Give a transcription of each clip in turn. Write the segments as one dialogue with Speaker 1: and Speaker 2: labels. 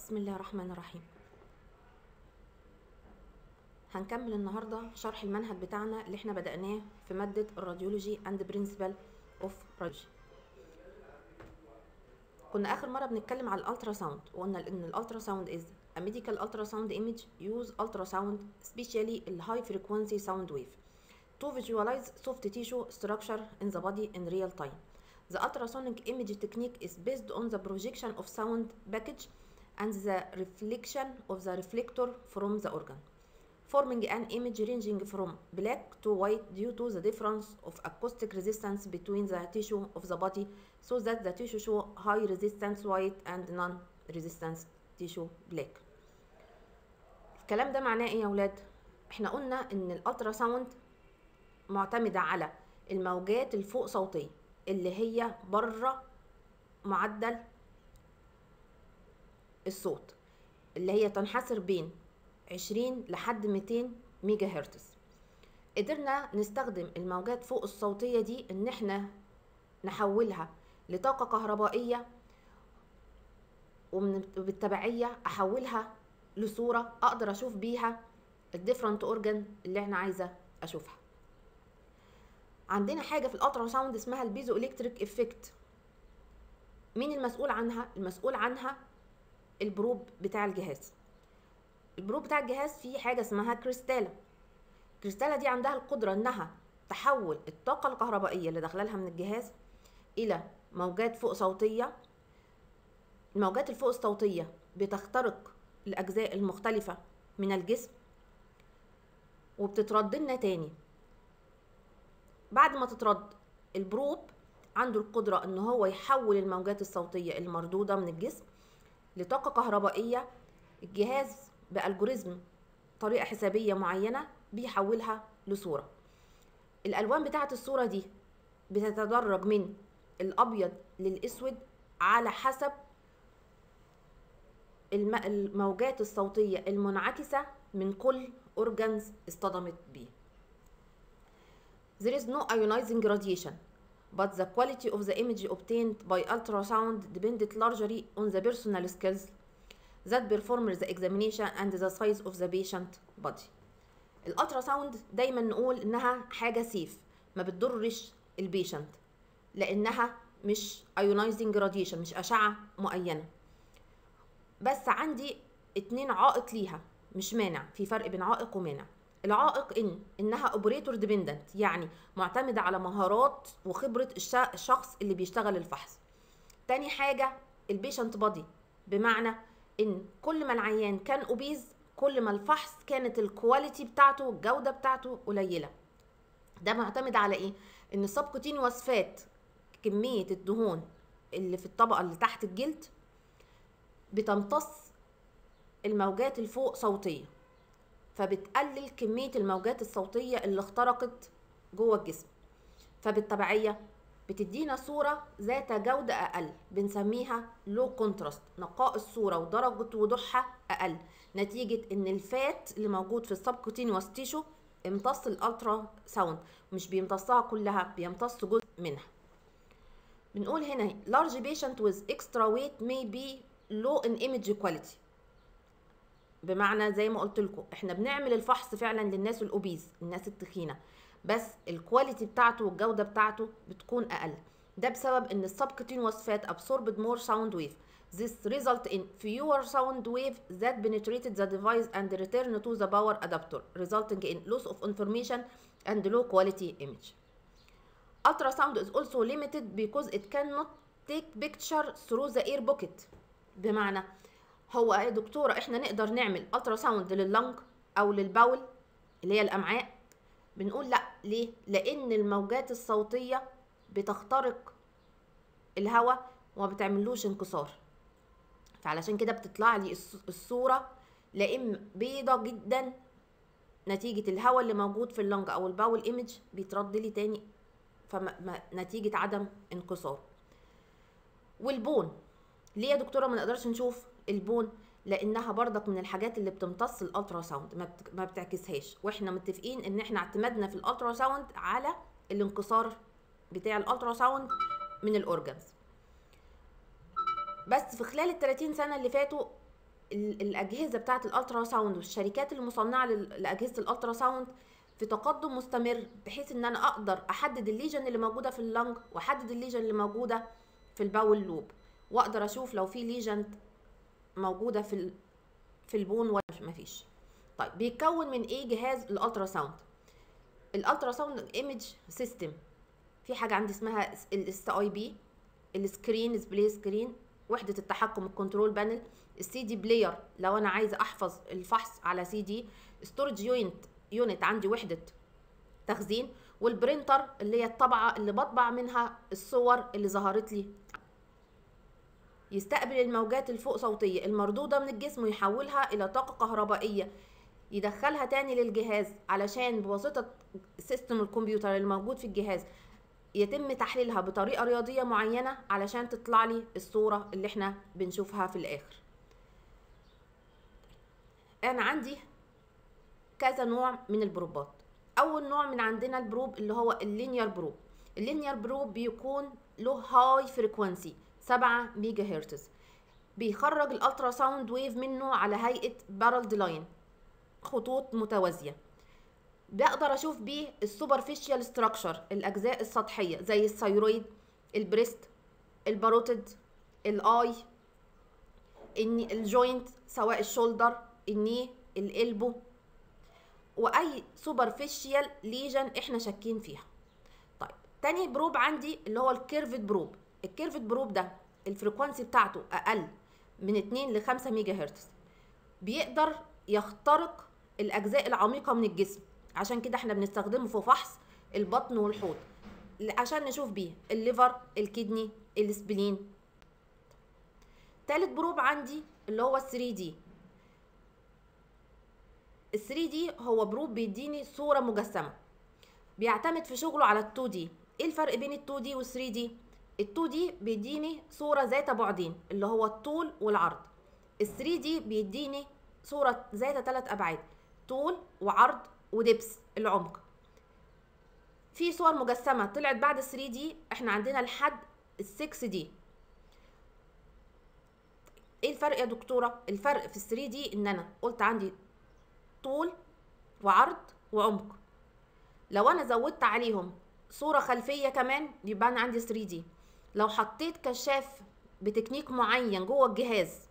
Speaker 1: بسم الله الرحمن الرحيم هنكمل النهاردة شرح المنهج بتاعنا اللي احنا بدأناه في مادة الراديولوجي اند برنسبل اوف راديولوجي كنا آخر مرة بنتكلم على الالترا ساوند وقلنا ان الالترا ساوند is a medical ultrasound image use ultrasound especially the high frequency sound wave to visualize soft tissue structure in the body in real time. The ultrasonic image technique is based on the projection of sound package and the reflection of the reflector from the organ, forming an image ranging from black to white due to the difference of acoustic resistance between the tissue of the body so that the tissue show high resistance white and non-resistance tissue black. الكلام ده معناه ايه يا ولاد؟ احنا قلنا ان الالترا ساوند معتمدة على الموجات الفوق صوتية اللي هي بره معدل الصوت اللي هي تنحصر بين 20 لحد 200 ميجا هرتز قدرنا نستخدم الموجات فوق الصوتية دي ان احنا نحولها لطاقة كهربائية وبالتبعية احولها لصورة اقدر اشوف بيها الديفرنت اورجان اللي احنا عايزة اشوفها عندنا حاجة في الالترا ساوند اسمها البيزو الكتريك افكت مين المسؤول عنها المسؤول عنها البروب بتاع الجهاز البروب بتاع الجهاز فيه حاجه اسمها كريستاله الكريستاله دي عندها القدره انها تحول الطاقه الكهربائيه اللي داخله لها من الجهاز الى موجات فوق صوتيه الموجات الفوق الصوتيه بتخترق الاجزاء المختلفه من الجسم وبتترد لنا تاني بعد ما تترد البروب عنده القدرة ان هو يحول الموجات الصوتية المردودة من الجسم لطاقة كهربائية الجهاز بألجوريزم طريقة حسابية معينة بيحولها لصورة الألوان بتاعة الصورة دي بتتدرج من الأبيض للأسود على حسب الموجات الصوتية المنعكسة من كل أورجانز اصطدمت بيه There is no ionizing radiation but the quality of the image obtained by ultrasound depended largely on the personal skills that perform the examination and the size of the patient body. الالتراساوند دايما نقول انها حاجه سيف ما بتضرش البيشنت لانها مش ايونايزنج راديشن مش اشعه معينه بس عندي اتنين عائق ليها مش مانع في فرق بين عائق ومانع العائق ان انها اوبريتور ديبندنت يعني معتمده على مهارات وخبره الشخص اللي بيشتغل الفحص تاني حاجه البيشنت بادي بمعنى ان كل ما العيان كان اوبيز كل ما الفحص كانت الكواليتي بتاعته الجوده بتاعته قليله ده معتمد على ايه ان السبكوتينيوس فات كميه الدهون اللي في الطبقه اللي تحت الجلد بتمتص الموجات الفوق صوتيه فبتقلل كمية الموجات الصوتية اللي اخترقت جوه الجسم فبالتبعية بتدينا صورة ذات جودة أقل بنسميها لو كونتراست نقاء الصورة ودرجة وضوحها أقل نتيجة إن الفات اللي موجود في السبكوتينيوس تيشو امتص الالترا ساوند مش بيمتصها كلها بيمتص جزء منها بنقول هنا large patient with extra weight may be low in image quality بمعنى زي ما قلت لكم احنا بنعمل الفحص فعلا للناس الاوبيز الناس التخينه بس الكواليتي بتاعته والجوده بتاعته بتكون اقل ده بسبب ان السبكوتينوس فات absorbed more sound wave this result in fewer sound wave that penetrated the device and return to the power adapter resulting in loss of information and low quality image ultrasound is also limited because it cannot take picture through the ear pocket بمعنى هو يا دكتوره احنا نقدر نعمل الترا ساوند لللنج او للبول اللي هي الامعاء بنقول لا ليه لان الموجات الصوتيه بتخترق الهواء وما بتعملوش انكسار فعلشان كده بتطلع لي الصوره لا اما بيضه جدا نتيجه الهواء اللي موجود في اللنج او البول ايمج بيترد لي تاني فنتيجه عدم انكسار والبون ليه يا دكتوره ما نقدرش نشوف البون لانها برضك من الحاجات اللي بتمتص الالترا ساوند ما, بت... ما بتعكسهاش واحنا متفقين ان احنا اعتمدنا في الالترا ساوند على الانكسار بتاع الالترا ساوند من الاورجنز بس في خلال ال 30 سنه اللي فاتوا الاجهزه بتاعه الالترا ساوند والشركات المصنعه لاجهزه الالترا ساوند في تقدم مستمر بحيث ان انا اقدر احدد الليجن اللي موجوده في اللنج واحدد الليجن اللي موجوده في الباول لوب واقدر اشوف لو في ليجن موجوده في في البون ولا مفيش طيب بيتكون من ايه جهاز الالترا ساوند الالترا ساوند ايمج سيستم في حاجه عندي اسمها الاس اي بي السكرين ديسبلاي سكرين وحده التحكم الكنترول بانل السي دي بلاير لو انا عايزه احفظ الفحص على سي دي ستورج يونت يونت عندي وحده تخزين والبرينتر اللي هي الطبعه اللي بطبع منها الصور اللي ظهرت لي يستقبل الموجات الفوق صوتيه المردوده من الجسم ويحولها الى طاقه كهربائيه يدخلها تاني للجهاز علشان بواسطه سيستم الكمبيوتر الموجود في الجهاز يتم تحليلها بطريقه رياضيه معينه علشان تطلع لي الصوره اللي احنا بنشوفها في الاخر انا عندي كذا نوع من البروبات اول نوع من عندنا البروب اللي هو اللينير بروب اللينير بروب بيكون له هاي فريكوانسي 7 ميجا هرتز بيخرج الالترا ساوند ويف منه على هيئه بارلد لاين خطوط متوازيه بقدر اشوف بيه السوبرفيشال ستراكشر الاجزاء السطحيه زي الثيرويد البريست الباروتد الاي الني الجوينت سواء الشولدر الني الالبو واي سوبرفيشال ليجن احنا شاكين فيها طيب تاني بروب عندي اللي هو الكيرفد بروب الكيرفد بروب ده الفريكوانسي بتاعته اقل من 2 ل 5 ميجا هرتز بيقدر يخترق الاجزاء العميقه من الجسم عشان كده احنا بنستخدمه في فحص البطن والحوض عشان نشوف بيه الليفر الكدني السبلين تالت بروب عندي اللي هو ال 3 دي ال 3 دي هو بروب بيديني صوره مجسمه بيعتمد في شغله على ال 2 دي ايه الفرق بين ال 2 دي وال 3 دي ال 2 دي بيديني صوره ذات بعدين اللي هو الطول والعرض ال 3 دي بيديني صوره ذات ثلاث ابعاد طول وعرض ودبس العمق في صور مجسمه طلعت بعد ال 3 دي احنا عندنا لحد ال 6 دي ايه الفرق يا دكتوره الفرق في ال 3 دي ان انا قلت عندي طول وعرض وعمق لو انا زودت عليهم صوره خلفيه كمان يبقى انا عندي 3 دي لو حطيت كشاف بتكنيك معين جوه الجهاز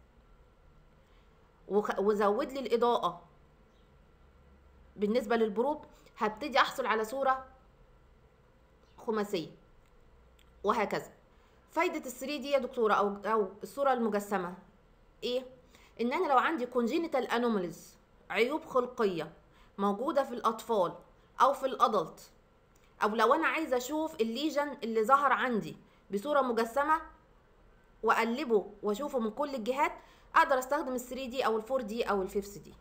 Speaker 1: وزود لي الاضاءه بالنسبه للبروب هبتدي احصل على صوره خماسيه وهكذا فايده ال 3 دي يا دكتوره او او الصوره المجسمه ايه ان انا لو عندي congenital anomalies عيوب خلقيه موجوده في الاطفال او في الادلت او لو انا عايزه اشوف الليجن اللي ظهر عندي بصوره مجسمه واقلبه واشوفه من كل الجهات اقدر استخدم ال 3 دي او ال 4 دي او ال 5 دي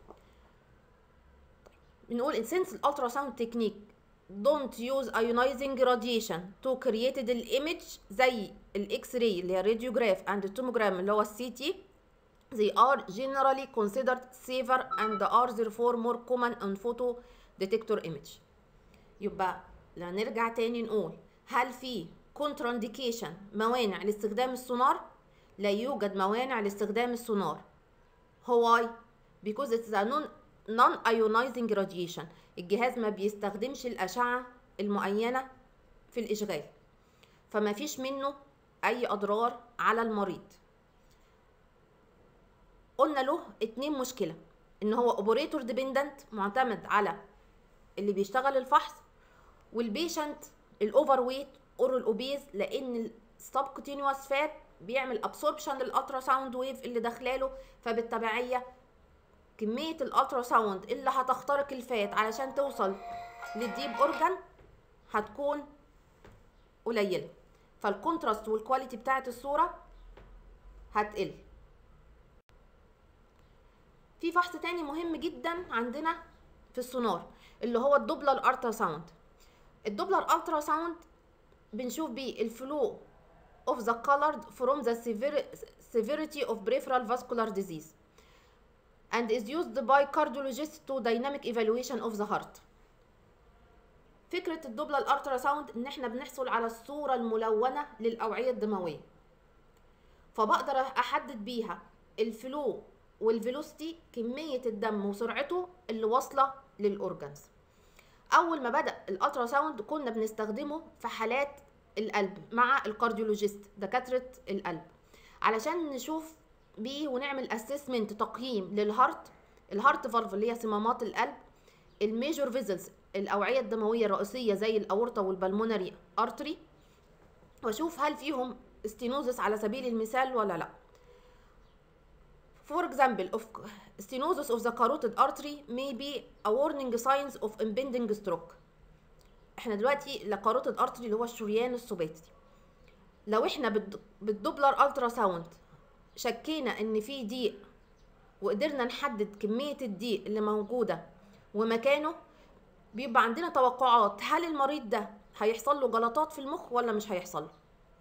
Speaker 1: بنقول since الالترا ساوند تكنيك don't use ionizing radiation to create الايمج زي الاكس راي اللي هي راديوجراف and التوموجرام اللي هو السي تي they are generally considered safer and are therefore more common on photo detector image يبقى لو نرجع تاني نقول هل في contraindication موانع لاستخدام السونار لا يوجد موانع لاستخدام السونار why because it's a non non ionizing radiation الجهاز ما بيستخدمش الأشعة المعينة في الإشغال فما فيش منه أي أضرار على المريض قلنا له اتنين مشكلة ان هو اوبريتور ديبندنت معتمد على اللي بيشتغل الفحص والبيشنت الاوفر ويت اور الاوبيز لان السبكوتينيوس فات بيعمل ابسوربشن للالترا ساوند ويف اللي داخلاله فبالتبعيه كميه الالترا ساوند اللي هتخترق الفات علشان توصل للديب اورجان هتكون قليله فالكونتراست والكواليتي بتاعه الصوره هتقل في فحص تاني مهم جدا عندنا في السونار اللي هو الدوبلر الترا ساوند الدوبلر الترا ساوند بنشوف بيه الفلو of the colored from the severity of peripheral vascular disease and is used by cardiologists to dynamic evaluation of the heart فكرة الدوبلر الترا ساوند ان احنا بنحصل على الصورة الملونة للأوعية الدموية فبقدر احدد بيها الفلو والفيلوسيتي كميه الدم وسرعته اللي واصله للاورجنز اول ما بدا الالترا ساوند كنا بنستخدمه في حالات القلب مع الكارديولوجيست دكاتره القلب علشان نشوف بيه ونعمل اسسمنت تقييم للهارت الهارت فالف اللي هي صمامات القلب الميجور فيزلز الاوعيه الدمويه الرئيسيه زي الاورطه والبلمونري ارتري واشوف هل فيهم ستينوزس على سبيل المثال ولا لا For example, of stenosis of the carotid artery may be a warning signs of impending stroke. احنا دلوقتي الكاروتيد ارتري اللي هو الشريان السباتي. لو احنا بالد- بالدوبلر الترا ساوند شكينا ان في ضيق وقدرنا نحدد كمية الضيق اللي موجودة ومكانه بيبقى عندنا توقعات هل المريض ده هيحصل له جلطات في المخ ولا مش هيحصل له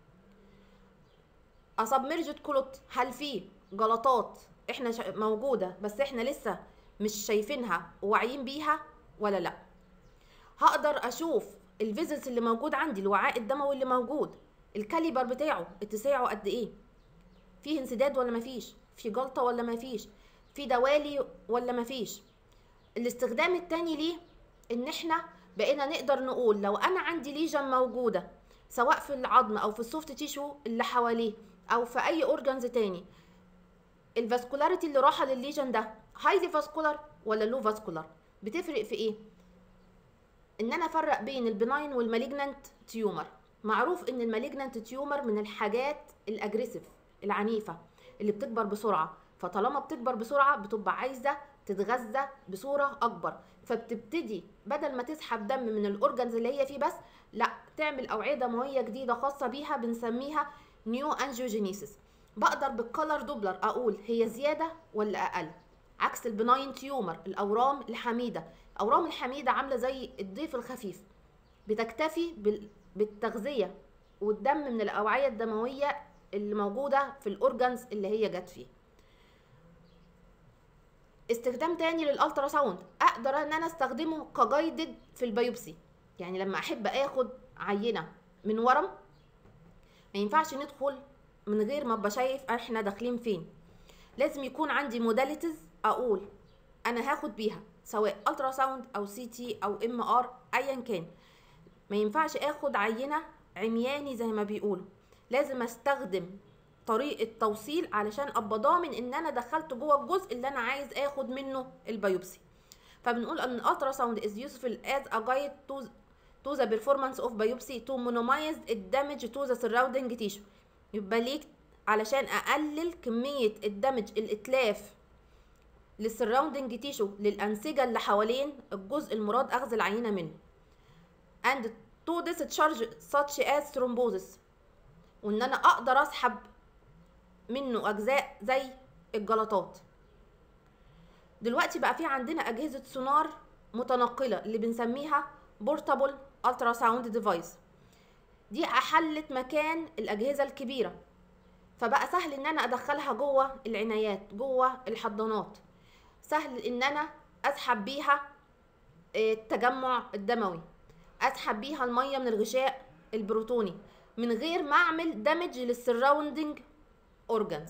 Speaker 1: اسبمرجد كلوت هل في جلطات احنا شا- موجوده بس احنا لسه مش شايفينها وواعيين بيها ولا لا هقدر اشوف الفيزلز اللي موجود عندي الوعاء الدموي اللي موجود الكاليبر بتاعه اتساعه قد ايه فيه انسداد ولا مفيش في جلطه ولا مفيش في دوالي ولا مفيش الاستخدام التاني ليه ان احنا بقينا نقدر نقول لو انا عندي ليجن موجوده سواء في العظم او في السوفت تيشو اللي حواليه او في اي اورجانز تاني الفاسكولاريتي اللي راحه للليجن ده هايلي فاسكولار ولا لو فاسكولار بتفرق في ايه ان انا افرق بين البناين والمالجنانت تيومر معروف ان المالجنانت تيومر من الحاجات الاجريسيف العنيفه اللي بتكبر بسرعه فطالما بتكبر بسرعه بتبقى عايزه تتغذى بصوره اكبر فبتبتدي بدل ما تسحب دم من الاورجنز اللي هي فيه بس لا تعمل اوعيه دمويه جديده خاصه بيها بنسميها نيو انجيوجينيسيس بقدر بالكالر دوبلر اقول هي زياده ولا اقل عكس البناين تيومر الاورام الحميده الاورام الحميده عامله زي الضيف الخفيف بتكتفي بال- بالتغذيه والدم من الاوعيه الدمويه اللي موجوده في الاورجنز اللي هي جت فيه استخدام تاني للالترا ساوند اقدر ان انا استخدمه كجايدد في البيوبسي يعني لما احب اخد عينه من ورم ما ينفعش ندخل من غير ما ابقى شايف احنا داخلين فين لازم يكون عندي موداليتيز اقول انا هاخد بيها سواء الترا ساوند او سي تي او ام ار ايا كان ما ينفعش اخد عينه عمياني زي ما بيقولوا لازم استخدم طريقه توصيل علشان ابقى ضامن ان انا دخلت جوه الجزء اللي انا عايز اخد منه البيوبسي فبنقول ان الالترا ساوند is useful as a guide to to the performance of biopsy to minimize the damage to the surrounding tissue يبقى ليك علشان اقلل كميه الدمج الاتلاف للسراوندنج تيشو للانسجه اللي حوالين الجزء المراد اخذ العينه منه and to discharge such as thrombosis وان انا اقدر اسحب منه اجزاء زي الجلطات دلوقتي بقى في عندنا اجهزه سونار متنقله اللي بنسميها بورتابل الترا ساوند ديفايس دي احلت مكان الاجهزه الكبيره فبقى سهل ان انا ادخلها جوه العنايات جوه الحضانات سهل ان انا اسحب بيها آه، التجمع الدموي اسحب بيها الميه من الغشاء البروتوني من غير ما اعمل دامج للسراوندنج اورجانز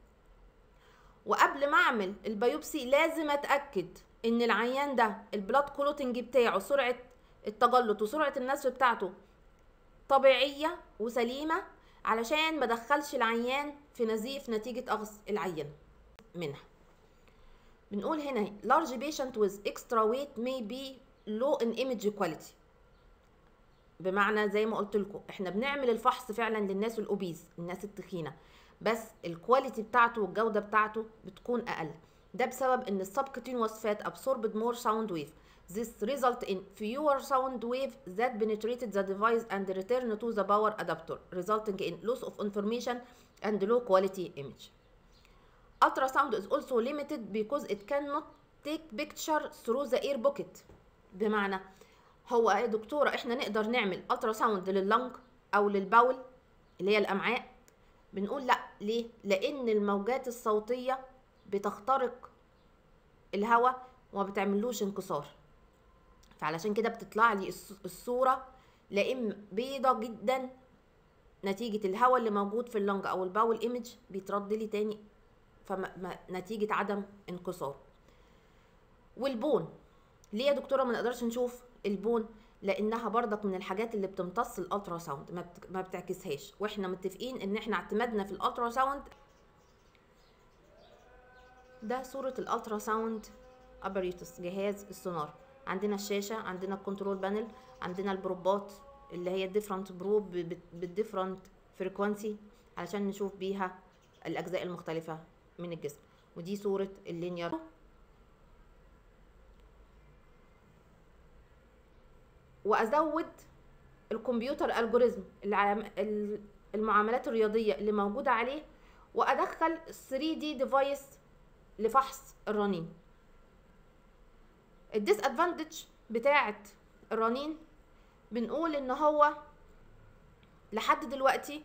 Speaker 1: وقبل ما اعمل البيوبسي لازم اتاكد ان العيان ده البلاد كلوتنج بتاعه سرعه التجلط وسرعه النسف بتاعته طبيعيه وسليمه علشان ما ادخلش العيان في نزيف نتيجه اخذ العينه منها بنقول هنا large patient with extra weight may be low in image quality بمعنى زي ما قلت لكم احنا بنعمل الفحص فعلا للناس الاوبيز الناس التخينه بس الكواليتي بتاعته والجوده بتاعته بتكون اقل ده بسبب ان السبكتينوس فات absorbed more sound wave this result in fewer sound wave that penetrated the device and return to the power adapter resulting in loss of information and low quality image ultrasound is also limited because it cannot take picture through the air pocket بمعنى هو يا دكتوره احنا نقدر نعمل الترا ساوند لللنج او للبول اللي هي الامعاء بنقول لا ليه لان الموجات الصوتيه بتخترق الهواء وما بتعملوش انكسار فعلشان كده بتطلع لي الص- الصوره لا اما بيضه جدا نتيجه الهواء اللي موجود في اللنج او الباول ايمج بيترد لي تاني فنتيجه عدم انكسار والبون ليه يا دكتوره ما نقدرش نشوف البون لانها برضك من الحاجات اللي بتمتص الالترا ساوند ما, بت... ما بتعكسهاش واحنا متفقين ان احنا اعتمدنا في الالترا ساوند ده صورة الالترا ساوند ابريتوس جهاز السونار عندنا الشاشة عندنا الكنترول بانل عندنا البروبات اللي هي الديفرنت بروب بالديفرنت فريكوانسي علشان نشوف بيها الاجزاء المختلفة من الجسم ودي صورة اللينير وازود الكمبيوتر الجوريزم المعاملات الرياضيه اللي موجوده عليه وادخل 3 دي ديفايس لفحص الرنين الديس ادفانتج بتاعه الرنين بنقول ان هو لحد دلوقتي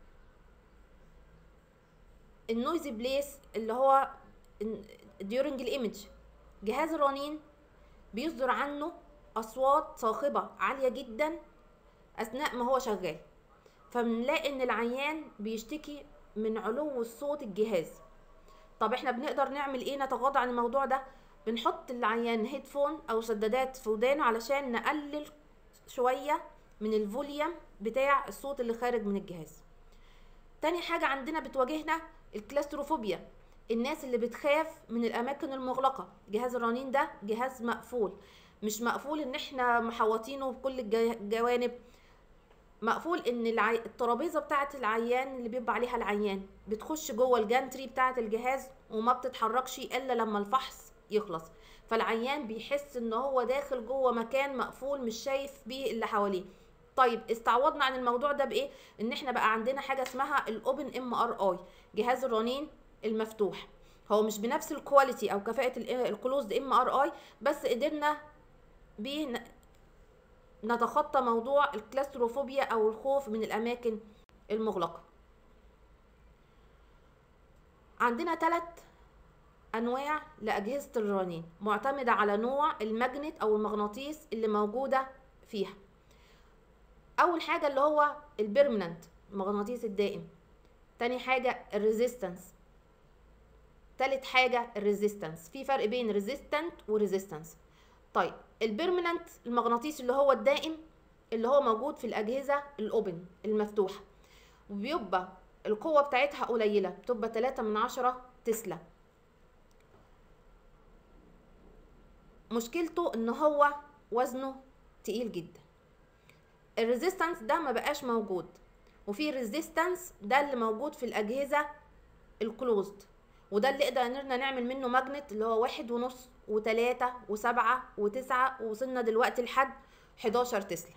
Speaker 1: النويزي بليس اللي هو during الايمج جهاز الرنين بيصدر عنه اصوات صاخبه عاليه جدا اثناء ما هو شغال فبنلاقي ان العيان بيشتكي من علو الصوت الجهاز طب احنا بنقدر نعمل ايه نتغاضى عن الموضوع ده بنحط العيان هيدفون او سدادات في ودانه علشان نقلل شويه من الفوليوم بتاع الصوت اللي خارج من الجهاز تاني حاجه عندنا بتواجهنا الكلاستروفوبيا الناس اللي بتخاف من الاماكن المغلقه جهاز الرنين ده جهاز مقفول مش مقفول ان احنا محوطينه بكل الجوانب مقفول ان العي... الترابيزه بتاعه العيان اللي بيبقى عليها العيان بتخش جوه الجانتري بتاعه الجهاز وما بتتحركش الا لما الفحص يخلص فالعيان بيحس ان هو داخل جوه مكان مقفول مش شايف بيه اللي حواليه طيب استعوضنا عن الموضوع ده بايه ان احنا بقى عندنا حاجه اسمها الاوبن ام ار اي جهاز الرنين المفتوح هو مش بنفس الكواليتي او كفاءه الكلوزد ام ار اي بس قدرنا بيه نتخطى موضوع الكلاستروفوبيا او الخوف من الاماكن المغلقه عندنا ثلاث انواع لاجهزه الرنين معتمده على نوع الماجنت او المغناطيس اللي موجوده فيها اول حاجه اللي هو البيرمننت المغناطيس الدائم تاني حاجه الريزيستنس تالت حاجه الريزيستنس في فرق بين ريزيستنت وريزيستنس طيب البيرمننت المغناطيس اللي هو الدائم اللي هو موجود في الاجهزه الاوبن المفتوحه وبيبقى القوه بتاعتها قليله بتبقى 3 من عشرة تسلا مشكلته ان هو وزنه تقيل جدا الريزيستنس ده ما بقاش موجود وفي ريزيستنس ده اللي موجود في الاجهزه الكلوزد وده اللي قدرنا نعمل منه ماجنت اللي هو واحد ونص وتلاتة وسبعة وتسعة ووصلنا دلوقتي لحد حداشر تسلا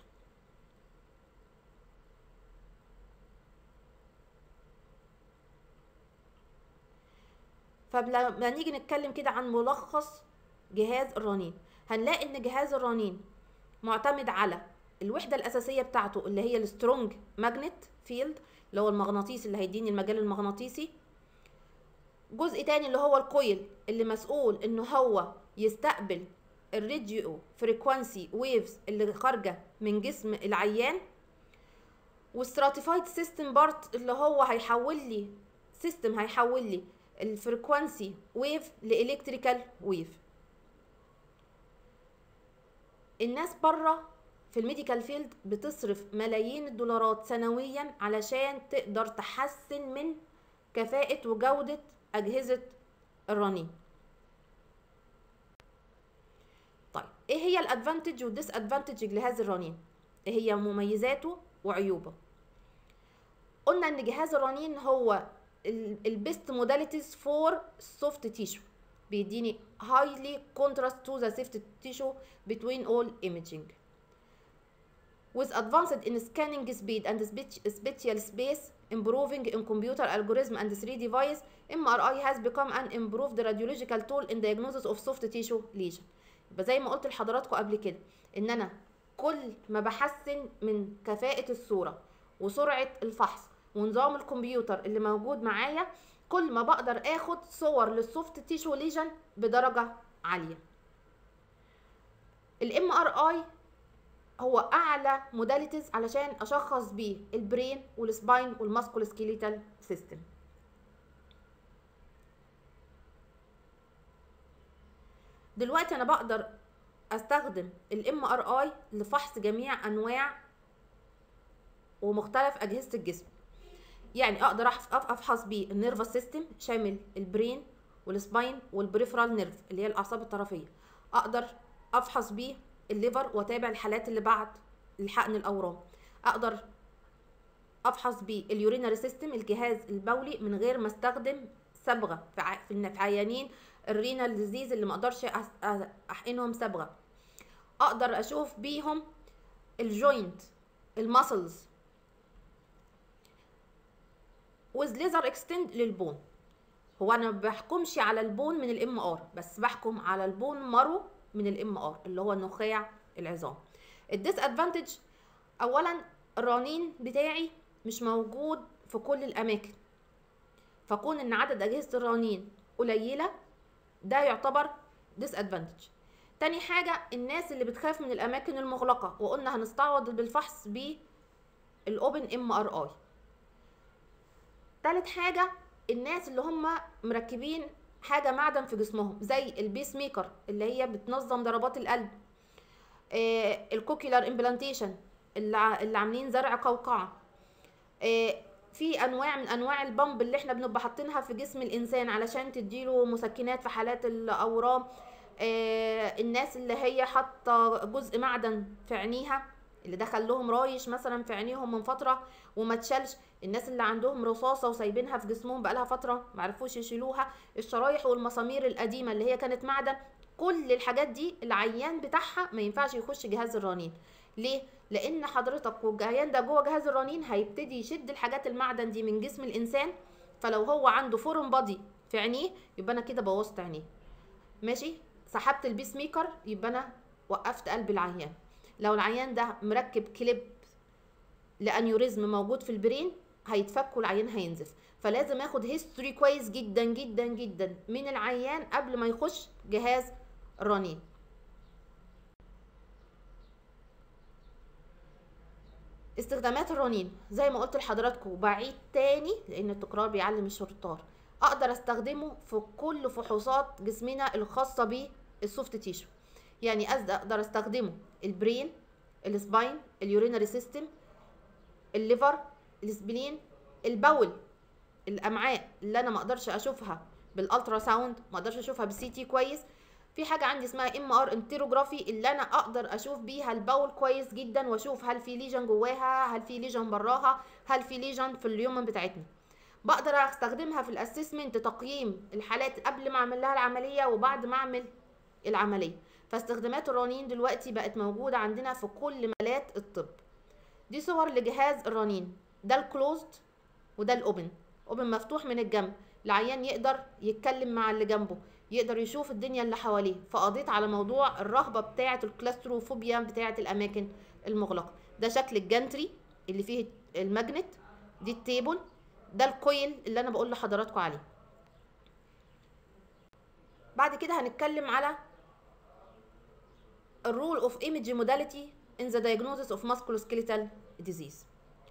Speaker 1: فلما نيجي نتكلم كده عن ملخص جهاز الرنين هنلاقي ان جهاز الرنين معتمد على الوحدة الأساسية بتاعته اللي هي السترونج ماجنت فيلد اللي هو المغناطيس اللي هيديني المجال المغناطيسي جزء تاني اللي هو الكويل اللي مسؤول ان هو يستقبل الراديو فريكوانسي ويفز اللي خارجه من جسم العيان والستراتيفايد سيستم بارت اللي هو هيحول لي سيستم هيحول لي الفريكوانسي ويف لالكتريكال ويف الناس بره في الميديكال فيلد بتصرف ملايين الدولارات سنويا علشان تقدر تحسن من كفاءة وجودة أجهزة الرنين طيب ايه هي الادفانتج والديس ادفانتج لجهاز الرنين ايه هي مميزاته وعيوبه قلنا ان جهاز الرنين هو البيست موداليتيز فور سوفت تيشو بيديني highly contrast to the soft tissue between all imaging with advanced in scanning speed and spatial space improving in computer algorithm and 3D device MRI has become an improved radiological tool in diagnosis of soft tissue lesion يبقى زي ما قلت لحضراتكم قبل كده ان انا كل ما بحسن من كفاءة الصورة وسرعة الفحص ونظام الكمبيوتر اللي موجود معايا كل ما بقدر اخد صور للسوفت تيشو ليجن بدرجة عالية الام ار اي هو اعلى موداليتيز علشان اشخص بيه البرين والسباين والماسكول سكيليتال سيستم دلوقتي انا بقدر استخدم الام ار اي لفحص جميع انواع ومختلف اجهزه الجسم يعني اقدر أحف- أف- افحص بيه النيرفس سيستم شامل البرين والسباين والبريفرال نيرف اللي هي الاعصاب الطرفيه اقدر افحص بيه الليفر واتابع الحالات اللي بعد الحقن الاورام اقدر افحص بيه اليورينري سيستم الجهاز البولي من غير ما استخدم صبغه في ع- في الن- في عيانين الرينال ديزيز اللي ما اقدرش أس- أ- احقنهم صبغه اقدر اشوف بيهم الجوينت المسلز with laser extend للبون هو انا ما بحكمش على البون من الام ار بس بحكم على البون مارو من الام ار اللي هو النخاع العظام الديس ادفانتج اولا الرنين بتاعي مش موجود في كل الاماكن فكون ان عدد اجهزه الرنين قليله ده يعتبر ديس ادفانتج تاني حاجه الناس اللي بتخاف من الاماكن المغلقه وقلنا هنستعوض بالفحص بالاوبن ام ار اي تالت حاجة الناس اللي هم مركبين حاجة معدن في جسمهم زي البيس ميكر اللي هي بتنظم ضربات القلب آه الكوكيلر امبلانتيشن اللي, ع- اللي عاملين زرع قوقعة آه في انواع من انواع البامب اللي احنا بنبقى حاطينها في جسم الانسان علشان تديله مسكنات في حالات الاورام آه الناس اللي هي حاطه جزء معدن في عينيها اللي دخل لهم رايش مثلا في عينيهم من فتره وما اتشالش الناس اللي عندهم رصاصه وسايبينها في جسمهم بقالها فتره معرفوش يشيلوها الشرايح والمسامير القديمه اللي هي كانت معدن كل الحاجات دي العيان بتاعها ما ينفعش يخش جهاز الرنين ليه لان حضرتك والعيان ده جوه جهاز الرنين هيبتدي يشد الحاجات المعدن دي من جسم الانسان فلو هو عنده فورم بادي في عينيه يبقى انا كده بوظت عينيه ماشي سحبت البيس ميكر يبقى انا وقفت قلب العيان لو العيان ده مركب كليب لانيوريزم موجود في البرين هيتفك والعيان هينزف فلازم اخد هيستوري كويس جدا جدا جدا من العيان قبل ما يخش جهاز الرنين استخدامات الرنين زي ما قلت لحضراتكم بعيد تاني لان التكرار بيعلم الشطار اقدر استخدمه في كل فحوصات جسمنا الخاصه بالسوفت تيشو يعني أز- اقدر استخدمه البرين السباين اليورينري سيستم الليفر السبلين البول الامعاء اللي انا ما اقدرش اشوفها بالالترا ساوند ما اقدرش اشوفها بالسي تي كويس في حاجه عندي اسمها ام ار انتروجرافي اللي انا اقدر اشوف بيها البول كويس جدا واشوف هل في ليجن جواها هل في ليجن براها هل في ليجن في اليومن بتاعتنا بقدر استخدمها في الاسسمنت تقييم الحالات قبل ما اعمل لها العمليه وبعد ما اعمل العمليه فاستخدامات الرنين دلوقتي بقت موجوده عندنا في كل مجالات الطب دي صور لجهاز الرنين ده الكلوزد وده الاوبن اوبن مفتوح من الجنب العيان يقدر يتكلم مع اللي جنبه يقدر يشوف الدنيا اللي حواليه فقضيت على موضوع الرهبه بتاعه الكلاستروفوبيا بتاعه الاماكن المغلقه ده شكل الجنتري اللي فيه الماجنت دي التيبل ده الكويل اللي انا بقول لحضراتكم عليه بعد كده هنتكلم على الرول اوف ايمج موداليتي in the diagnosis of musculoskeletal disease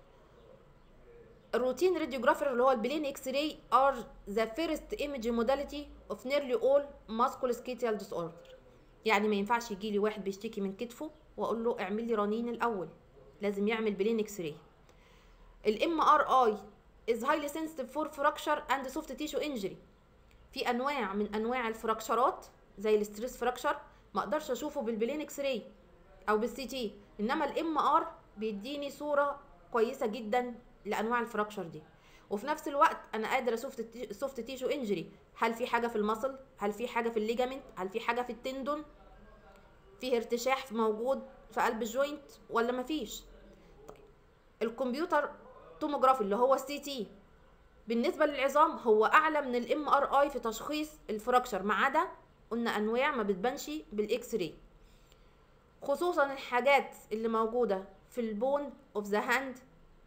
Speaker 1: الروتين راديوجرافر اللي هو البلين اكس راي are the first image modality of nearly all musculoskeletal disorder يعني ما ينفعش يجي لي واحد بيشتكي من كتفه واقول له اعمل لي رنين الاول لازم يعمل بلين اكس راي الام ار اي is highly sensitive for fracture and soft tissue injury في انواع من انواع الفراكشرات زي الستريس فراكشر ما اقدرش اشوفه بالبلين اكس راي او بالسي تي انما الام ار بيديني صوره كويسه جدا لانواع الفراكشر دي وفي نفس الوقت انا قادر اشوف السوفت تيشو انجري هل في حاجه في المصل هل في حاجه في الليجامنت هل في حاجه في التندون فيه ارتشاح موجود في قلب الجوينت ولا مفيش طيب الكمبيوتر توموجرافي اللي هو السي تي بالنسبه للعظام هو اعلى من الام ار اي في تشخيص الفراكشر ما عدا قلنا انواع ما بتبانش بالاكس راي خصوصا الحاجات اللي موجوده في البون اوف ذا هاند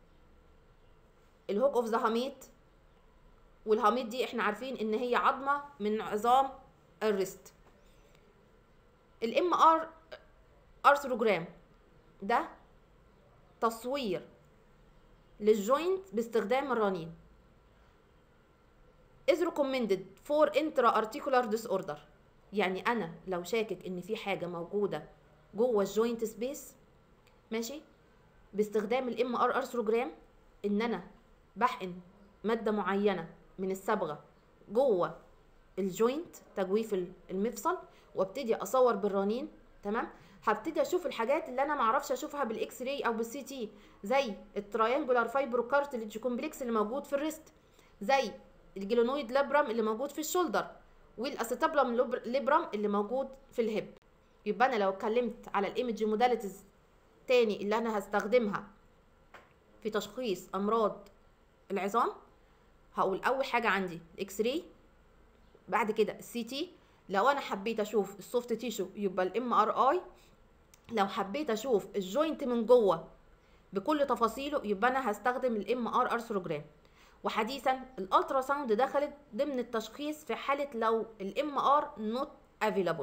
Speaker 1: الهوك اوف ذا هاميت والهاميت دي احنا عارفين ان هي عظمه من عظام الريست الام ار ارثروجرام ده تصوير للجوينت باستخدام الرنين is recommended for intra-articular disorder يعني انا لو شاكك ان في حاجه موجوده جوه الجوينت سبيس ماشي باستخدام الام ار ارثروجرام ان انا بحقن ماده معينه من الصبغه جوه الجوينت تجويف المفصل وابتدي اصور بالرنين تمام هبتدي اشوف الحاجات اللي انا معرفش اشوفها بالاكس راي او بالسي تي زي التريانجولار فايبرو كارتلج كومبلكس اللي موجود في الريست زي الجلونويد لابرام اللي موجود في الشولدر والاسيتابلم ليبرام اللي موجود في الهيب يبقى انا لو اتكلمت على الايمج موداليتيز تاني اللي انا هستخدمها في تشخيص امراض العظام هقول اول حاجه عندي الاكس راي بعد كده السي تي لو انا حبيت اشوف السوفت تيشو يبقى الام ار اي لو حبيت اشوف الجوينت من جوه بكل تفاصيله يبقى انا هستخدم الام ار ارثروجرام وحديثا الالترا ساوند دخلت ضمن التشخيص في حاله لو الام ار نوت افيلابل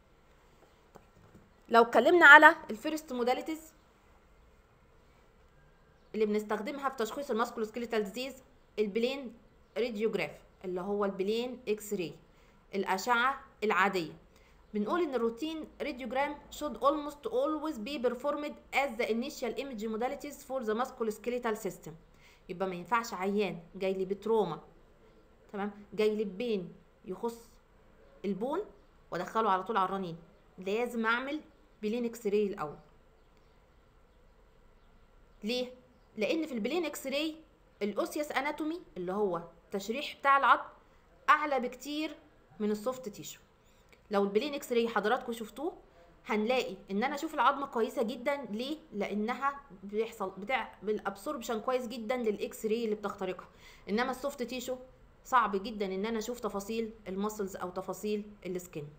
Speaker 1: لو اتكلمنا على الفيرست موداليتيز اللي بنستخدمها في تشخيص الماسكولوسكيليتال ديزيز البلين راديوجراف اللي هو البلين اكس راي الاشعه العاديه بنقول ان الروتين راديوجرام should almost always be performed as the initial image modalities for the musculoskeletal system يبقى ما ينفعش عيان جاي لي بتروما تمام جاي لي بين يخص البون وادخله على طول على الرنين لازم اعمل بلين اكس راي الاول ليه لان في البلين اكس راي الاوسياس اناتومي اللي هو التشريح بتاع العظم اعلى بكتير من السوفت تيشو لو البلين اكس راي حضراتكم شفتوه هنلاقي ان انا اشوف العظمه كويسه جدا ليه لانها بيحصل بتاع بالابسوربشن كويس جدا للاكس راي اللي بتخترقها انما السوفت تيشو صعب جدا ان انا اشوف تفاصيل المسلز او تفاصيل السكين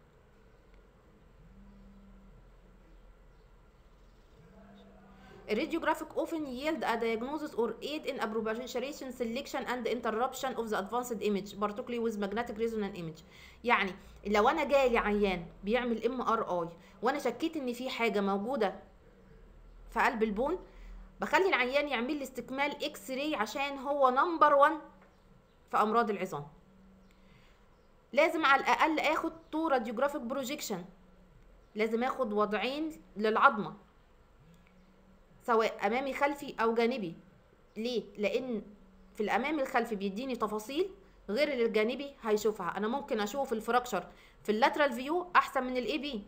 Speaker 1: Radiographic often yield a diagnosis or aid in appropriation selection and interruption of the advanced image particularly with magnetic resonance image يعني لو انا جالي عيان بيعمل ام ار اي وانا شكيت ان في حاجه موجوده في قلب البون بخلي العيان يعمل لي استكمال اكس راي عشان هو نمبر 1 في امراض العظام لازم على الاقل اخد تو راديوجرافيك بروجيكشن لازم اخد وضعين للعظمه سواء امامي خلفي او جانبي ليه لان في الامامي الخلفي بيديني تفاصيل غير اللي الجانبي هيشوفها انا ممكن اشوف الفراكشر في اللاترال فيو احسن من الاي بي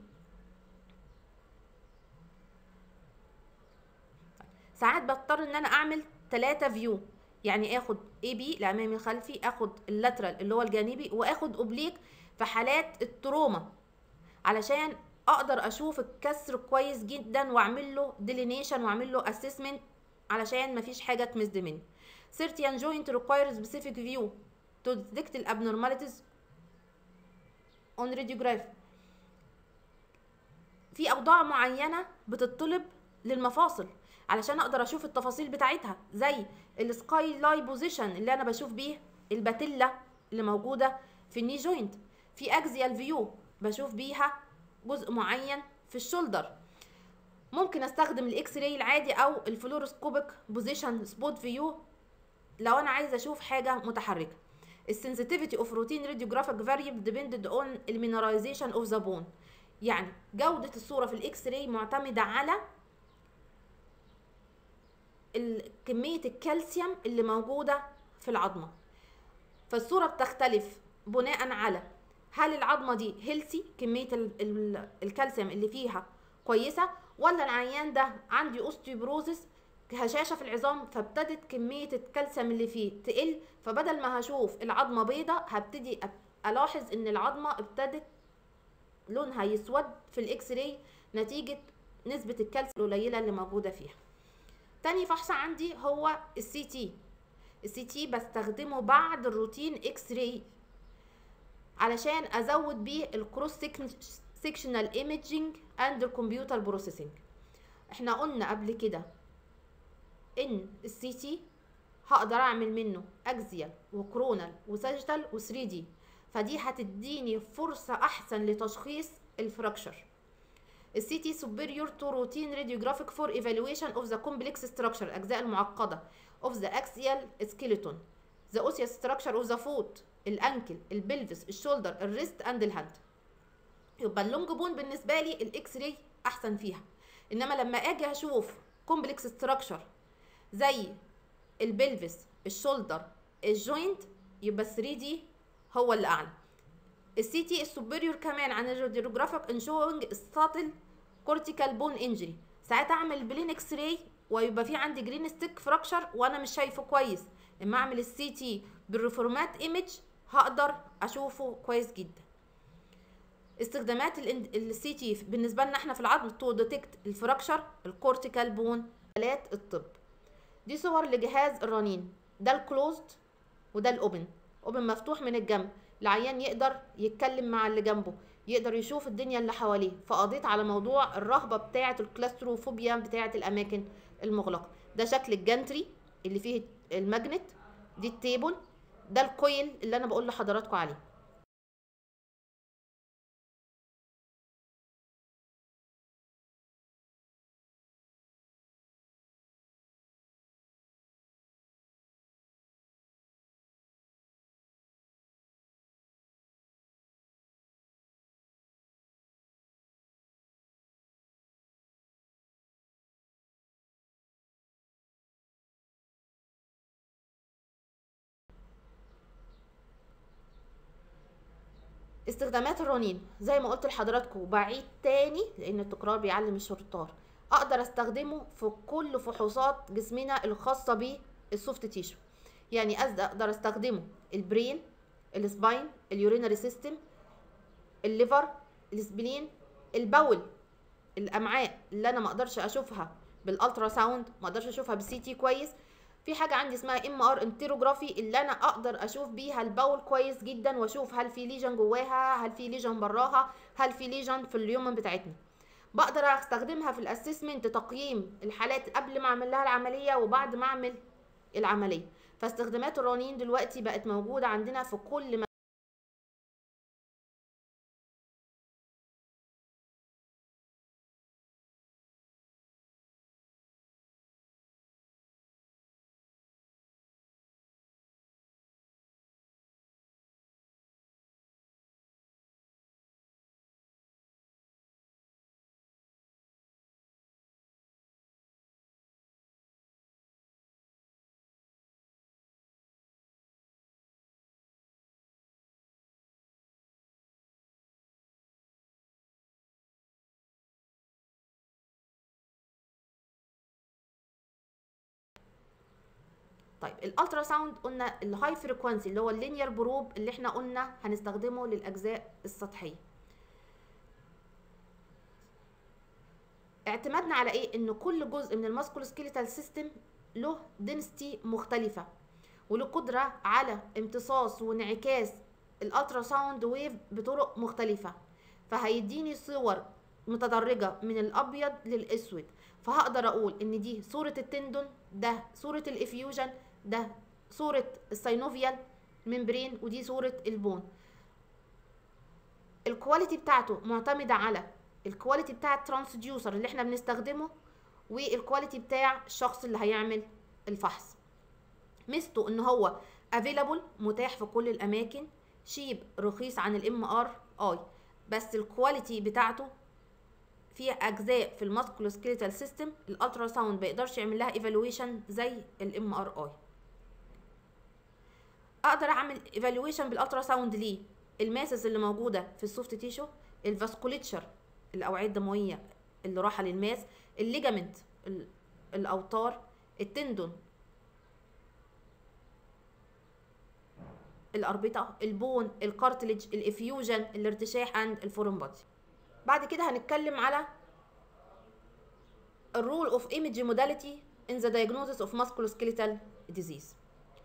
Speaker 1: ساعات بضطر ان انا اعمل 3 فيو يعني اخد اي بي الامامي الخلفي اخد اللاترال اللي هو الجانبي واخد اوبليك في حالات التروما علشان اقدر اشوف الكسر كويس جدا واعمل له ديلينيشن واعمل له اسسمنت علشان مفيش حاجه تمسد مني certain joint require specific view to detect the abnormalities on radiograph في اوضاع معينه بتطلب للمفاصل علشان اقدر اشوف التفاصيل بتاعتها زي السكاي لاي بوزيشن اللي انا بشوف بيه الباتيلا اللي موجوده في الني جوينت في اكزيال فيو بشوف بيها جزء معين في الشولدر ممكن استخدم الاكس راي العادي او الفلوروسكوبيك بوزيشن سبوت فيو لو انا عايزه اشوف حاجه متحركه السنسيتيفيتي اوف روتين راديوجرافيك فاريبل ديبندد اون المينرايزيشن اوف ذا بون يعني جوده الصوره في الاكس راي معتمده على كميه الكالسيوم اللي موجوده في العظمه فالصوره بتختلف بناء على هل العظمه دي هيلثي كميه ال ال الكالسيوم اللي فيها كويسه ولا العيان ده عندي اوستيوبروزس هشاشه في العظام فابتدت كميه الكالسيوم اللي فيه تقل فبدل ما هشوف العظمه بيضة هبتدي الاحظ ان العظمه ابتدت لونها يسود في الاكس راي نتيجه نسبه الكالسيوم القليله اللي موجوده فيها تاني فحص عندي هو السي تي السي تي بستخدمه بعد الروتين اكس راي علشان ازود بيه الكروس سيكشنال ايميجينج اند الكمبيوتر بروسيسنج احنا قلنا قبل كده ان السي تي هقدر اعمل منه اكزيال وكرونال وساجيتال و3 دي فدي هتديني فرصة احسن لتشخيص الفراكشر السي تي superior to routine radiographic for evaluation of the complex structure الاجزاء المعقدة of the axial skeleton the osseous structure of the foot الانكل البلفس الشولدر الريست اند الهاند يبقى اللونج بون بالنسبه لي الاكس راي احسن فيها انما لما اجي اشوف كومبلكس ستراكشر زي البلفس الشولدر الجوينت يبقى 3 دي هو اللي اعلى السي تي السوبريور كمان عن الراديوجرافيك ان شوينج ساتل كورتيكال بون انجري ساعتها اعمل بلين اكس راي ويبقى في عندي جرين ستيك فراكشر وانا مش شايفه كويس اما اعمل السي تي بالريفورمات ايمج هقدر اشوفه كويس جدا استخدامات السي تي بالنسبه لنا احنا في العظم تو ديتكت الفراكشر الكورتيكال بون الات الطب دي صور لجهاز الرنين ده الكلوزد وده الاوبن اوبن مفتوح من الجنب العيان يقدر يتكلم مع اللي جنبه يقدر يشوف الدنيا اللي حواليه فقضيت على موضوع الرهبه بتاعه الكلاستروفوبيا بتاعه الاماكن المغلقه ده شكل الجنتري اللي فيه الماجنت دي التيبل ده الكويل اللي انا بقول لحضراتكم عليه استخدامات الرنين زي ما قلت لحضراتكم بعيد تاني لان التكرار بيعلم الشطار اقدر استخدمه في كل فحوصات جسمنا الخاصه بالسوفت تيشو يعني اقدر استخدمه البرين السباين اليورينري سيستم الليفر السبلين البول الامعاء اللي انا ما اقدرش اشوفها بالالترا ساوند ما اقدرش اشوفها بالسي تي كويس في حاجه عندي اسمها ام ار انتروجرافي اللي انا اقدر اشوف بيها البول كويس جدا واشوف هل في ليجن جواها هل في ليجن براها هل في ليجن في اليومن بتاعتنا بقدر استخدمها في الاسسمنت تقييم الحالات قبل ما اعمل لها العمليه وبعد ما اعمل العمليه فاستخدامات الرنين دلوقتي بقت موجوده عندنا في كل مكان طيب الالترا ساوند قلنا الهاي فريكوانسي اللي هو اللينير بروب اللي احنا قلنا هنستخدمه للاجزاء السطحيه اعتمدنا على ايه ان كل جزء من الماسكولو سكيليتال سيستم له دنسيتي مختلفه وله قدره على امتصاص وانعكاس الالترا ساوند ويف بطرق مختلفه فهيديني صور متدرجه من الابيض للاسود فهقدر اقول ان دي صوره التندون ده صوره الافيوجن ده صوره الساينوفيال ممبرين ودي صوره البون الكواليتي بتاعته معتمده على الكواليتي بتاع الترانسديوسر اللي احنا بنستخدمه والكواليتي بتاع الشخص اللي هيعمل الفحص ميزته ان هو افيلابل متاح في كل الاماكن شيب رخيص عن الام ار اي بس الكواليتي بتاعته في اجزاء في الماسكولو سكيليتال سيستم الالترا ساوند ما يقدرش يعمل لها ايفالويشن زي الام ار اي اقدر اعمل ايفالويشن بالالترا ساوند ليه الماسز اللي موجوده في السوفت تيشو الفاسكوليتشر الاوعيه الدمويه اللي راحه للماس الليجامنت الاوتار التندون الاربطه البون الكارتلج الافيوجن الارتشاح عند الفورم بادي بعد كده هنتكلم على الرول اوف ايمج موداليتي in the diagnosis of musculoskeletal disease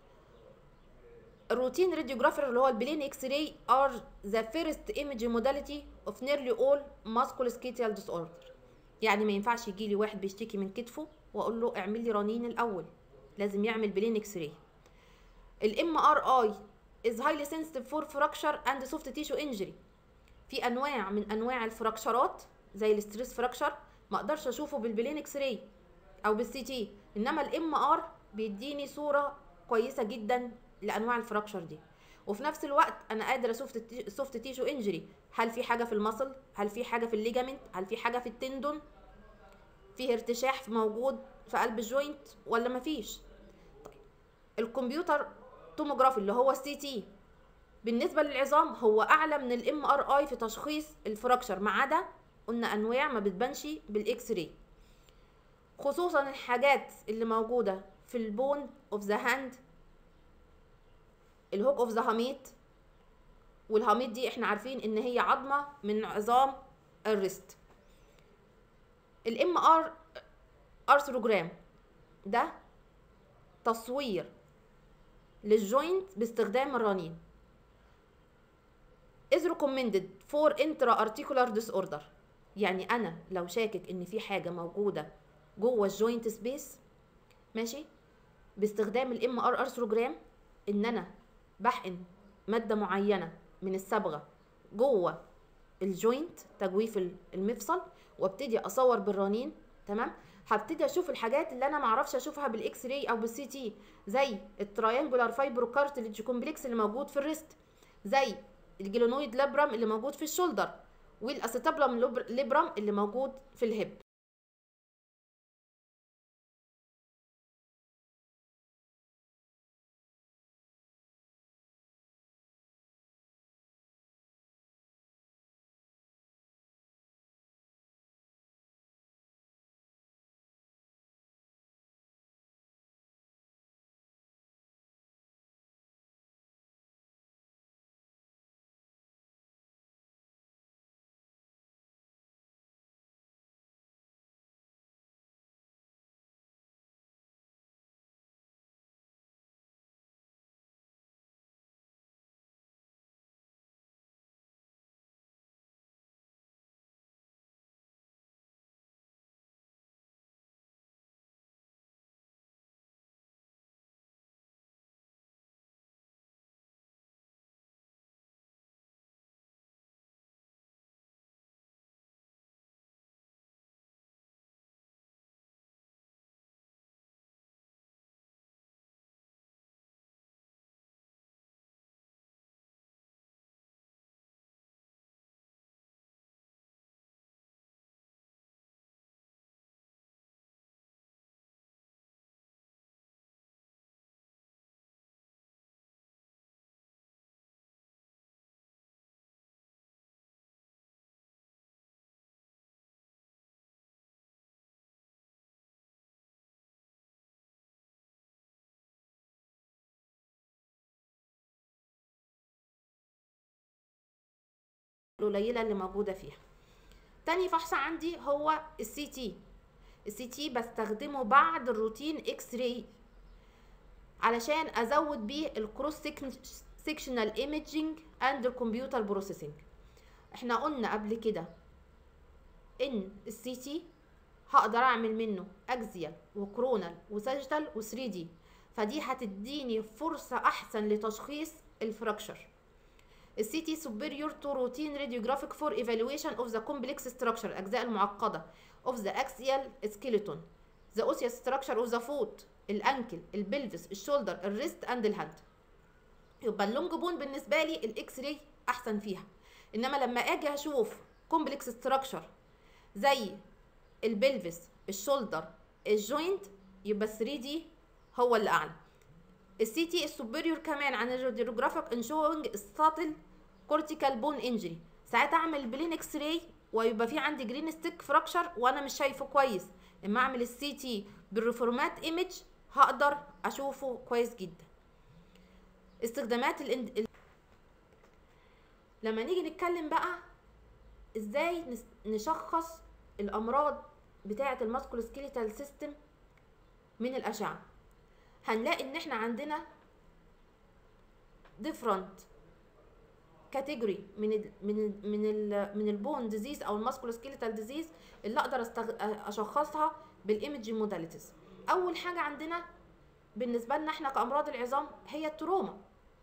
Speaker 1: الروتين راديوجرافر اللي هو البلين اكس راي are the first image modality of nearly all musculoskeletal disorder يعني ما ينفعش يجي لي واحد بيشتكي من كتفه واقول له اعمل لي رنين الاول لازم يعمل بلين اكس راي الام ار اي is highly sensitive for fracture and soft tissue injury في انواع من انواع الفراكشرات زي الستريس فراكشر ما اقدرش اشوفه بالبلين اكس راي او بالسي تي انما الام ار بيديني صوره كويسه جدا لانواع الفراكشر دي وفي نفس الوقت انا قادر اشوف سوفت تيشو انجري هل في حاجه في المصل هل في حاجه في الليجامنت هل في حاجه في التندون فيه ارتشاح موجود في قلب الجوينت ولا مفيش طيب الكمبيوتر توموجرافي اللي هو السي تي بالنسبه للعظام هو اعلى من الام ار اي في تشخيص الفراكشر ما عدا قلنا انواع ما بتبانش بالاكس راي خصوصا الحاجات اللي موجوده في البون اوف ذا هاند الهوك اوف ذا هاميت والهاميت دي احنا عارفين ان هي عظمه من عظام الريست الام ار ارثروجرام ده تصوير للجوينت باستخدام الرنين is recommended for intra-articular disorder يعني انا لو شاكك ان في حاجه موجوده جوه الجوينت سبيس ماشي باستخدام الام ار ارثروجرام ان انا بحقن ماده معينه من الصبغه جوه الجوينت تجويف المفصل وابتدي اصور بالرنين تمام هبتدي اشوف الحاجات اللي انا معرفش اشوفها بالاكس راي او بالسي تي زي التراينجولار فايبرو كارتلج كومبلكس اللي موجود في الريست زي الجلونويد لابرام اللي موجود في الشولدر والاسيتابلم ليبرام اللي موجود في الهب القليله اللي موجوده فيها تاني فحص عندي هو السي تي السي تي بستخدمه بعد الروتين اكس راي علشان ازود بيه الكروس سيكشنال ايميجينج اند الكمبيوتر بروسيسنج احنا قلنا قبل كده ان السي تي هقدر اعمل منه اكزيال وكرونال وساجيتال و3 دي فدي هتديني فرصه احسن لتشخيص الفراكشر السي تي superior to routine radiographic for evaluation of the complex structure الأجزاء المعقدة of the axial skeleton the osseous structure of the foot الأنكل البلفس الشولدر الريست اند الهاند يبقى اللونج بون بالنسبة لي الإكس راي أحسن فيها إنما لما أجي أشوف كومبلكس ستراكشر زي البلفس الشولدر الجوينت يبقى 3 دي هو اللي أعلى السي تي السوبريور كمان عن الراديوجرافيك ان شوينج ساتل كورتيكال بون انجري ساعات اعمل بلين اكس راي ويبقى في عندي جرين ستيك فراكشر وانا مش شايفه كويس اما اعمل السي تي بالريفورمات ايمج هقدر اشوفه كويس جدا استخدامات الاند... لما نيجي نتكلم بقى ازاي نشخص الامراض بتاعه الماسكولو سكيليتال سيستم من الاشعه هنلاقي ان احنا عندنا different كاتيجوري من ال من ال من ال من البون ديزيز او الماسكولو سكيليتال ديزيز اللي اقدر استغ... اشخصها بالايمج موداليتيز اول حاجه عندنا بالنسبه لنا احنا كامراض العظام هي التروما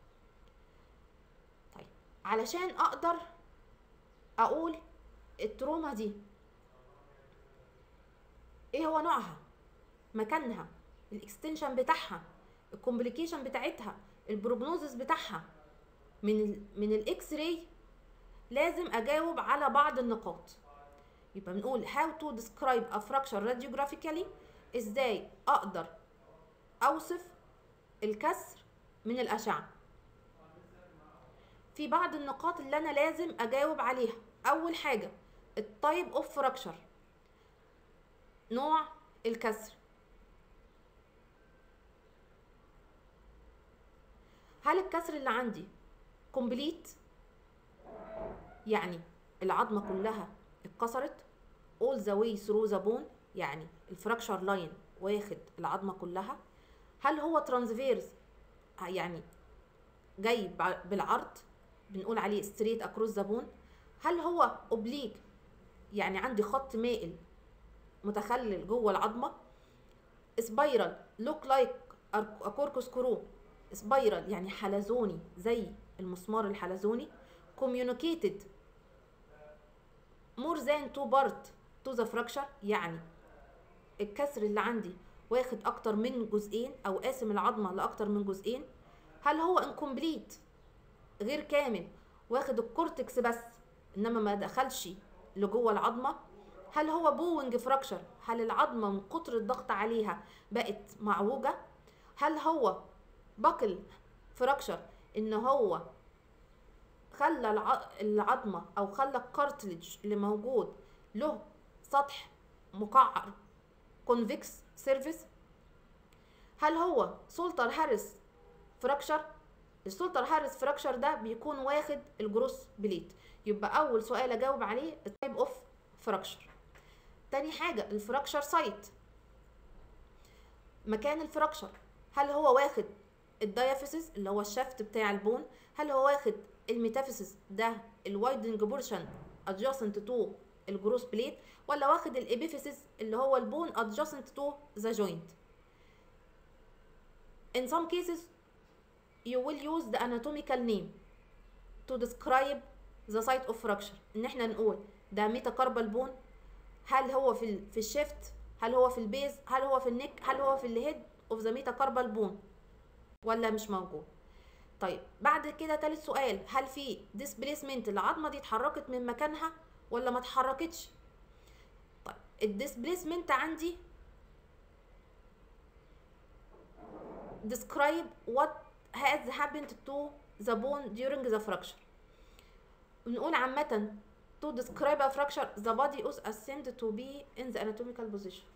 Speaker 1: طيب علشان اقدر اقول التروما دي ايه هو نوعها مكانها الاكستنشن بتاعها الكومبليكيشن بتاعتها البروجنوزس بتاعها من ال من الاكس راي لازم اجاوب على بعض النقاط يبقى بنقول how to describe a fracture radiographically ازاي اقدر اوصف الكسر من الاشعه في بعض النقاط اللي انا لازم اجاوب عليها اول حاجه التايب اوف فراكشر نوع الكسر هل الكسر اللي عندي كومبليت يعني العظمه كلها اتكسرت all the way through the bone يعني الفراكشر لاين واخد العظمه كلها هل هو ترانسفيرز يعني جاي بالعرض بنقول عليه ستريت اكروس ذا بون هل هو اوبليك يعني عندي خط مائل متخلل جوه العظمه سبايرال لوك لايك اكوركوس كرو سبايرال يعني حلزوني زي المسمار الحلزوني communicated more than two part to the fracture يعني الكسر اللي عندي واخد اكتر من جزئين او قاسم العظمه لاكتر من جزئين هل هو incomplete غير كامل واخد الكورتكس بس انما ما دخلش لجوه العظمه هل هو بوينج فراكشر هل العظمه من كتر الضغط عليها بقت معوجه هل هو بقل فراكشر ان هو خلى العظمه او خلى الكارتلج اللي موجود له سطح مقعر كونفكس سيرفيس هل هو سولتر هارس فراكشر السولتر هارس فراكشر ده بيكون واخد الجروس بليت يبقى اول سؤال اجاوب عليه التايب اوف فراكشر تاني حاجه الفراكشر سايت مكان الفراكشر هل هو واخد الدايافيسيس اللي هو الشفت بتاع البون هل هو واخد الميتافيسيس ده الوايدنج بورشن adjacent تو الجروس بليت ولا واخد الابيفيسيس اللي هو البون adjacent تو ذا جوينت in some cases you will use the anatomical name to describe the site of fracture ان احنا نقول ده ميتاكاربال بون هل هو في ال في الشيفت هل هو في البيز هل هو في النك هل هو في الهيد اوف ذا ميتاكاربال بون ولا مش موجود طيب بعد كده تالت سؤال هل في ديسبليسمنت العظمه دي اتحركت من مكانها ولا ما اتحركتش طيب الديسبليسمنت عندي describe what has happened to the bone during the fracture بنقول عامة to describe a fracture the body is assumed to be in the anatomical position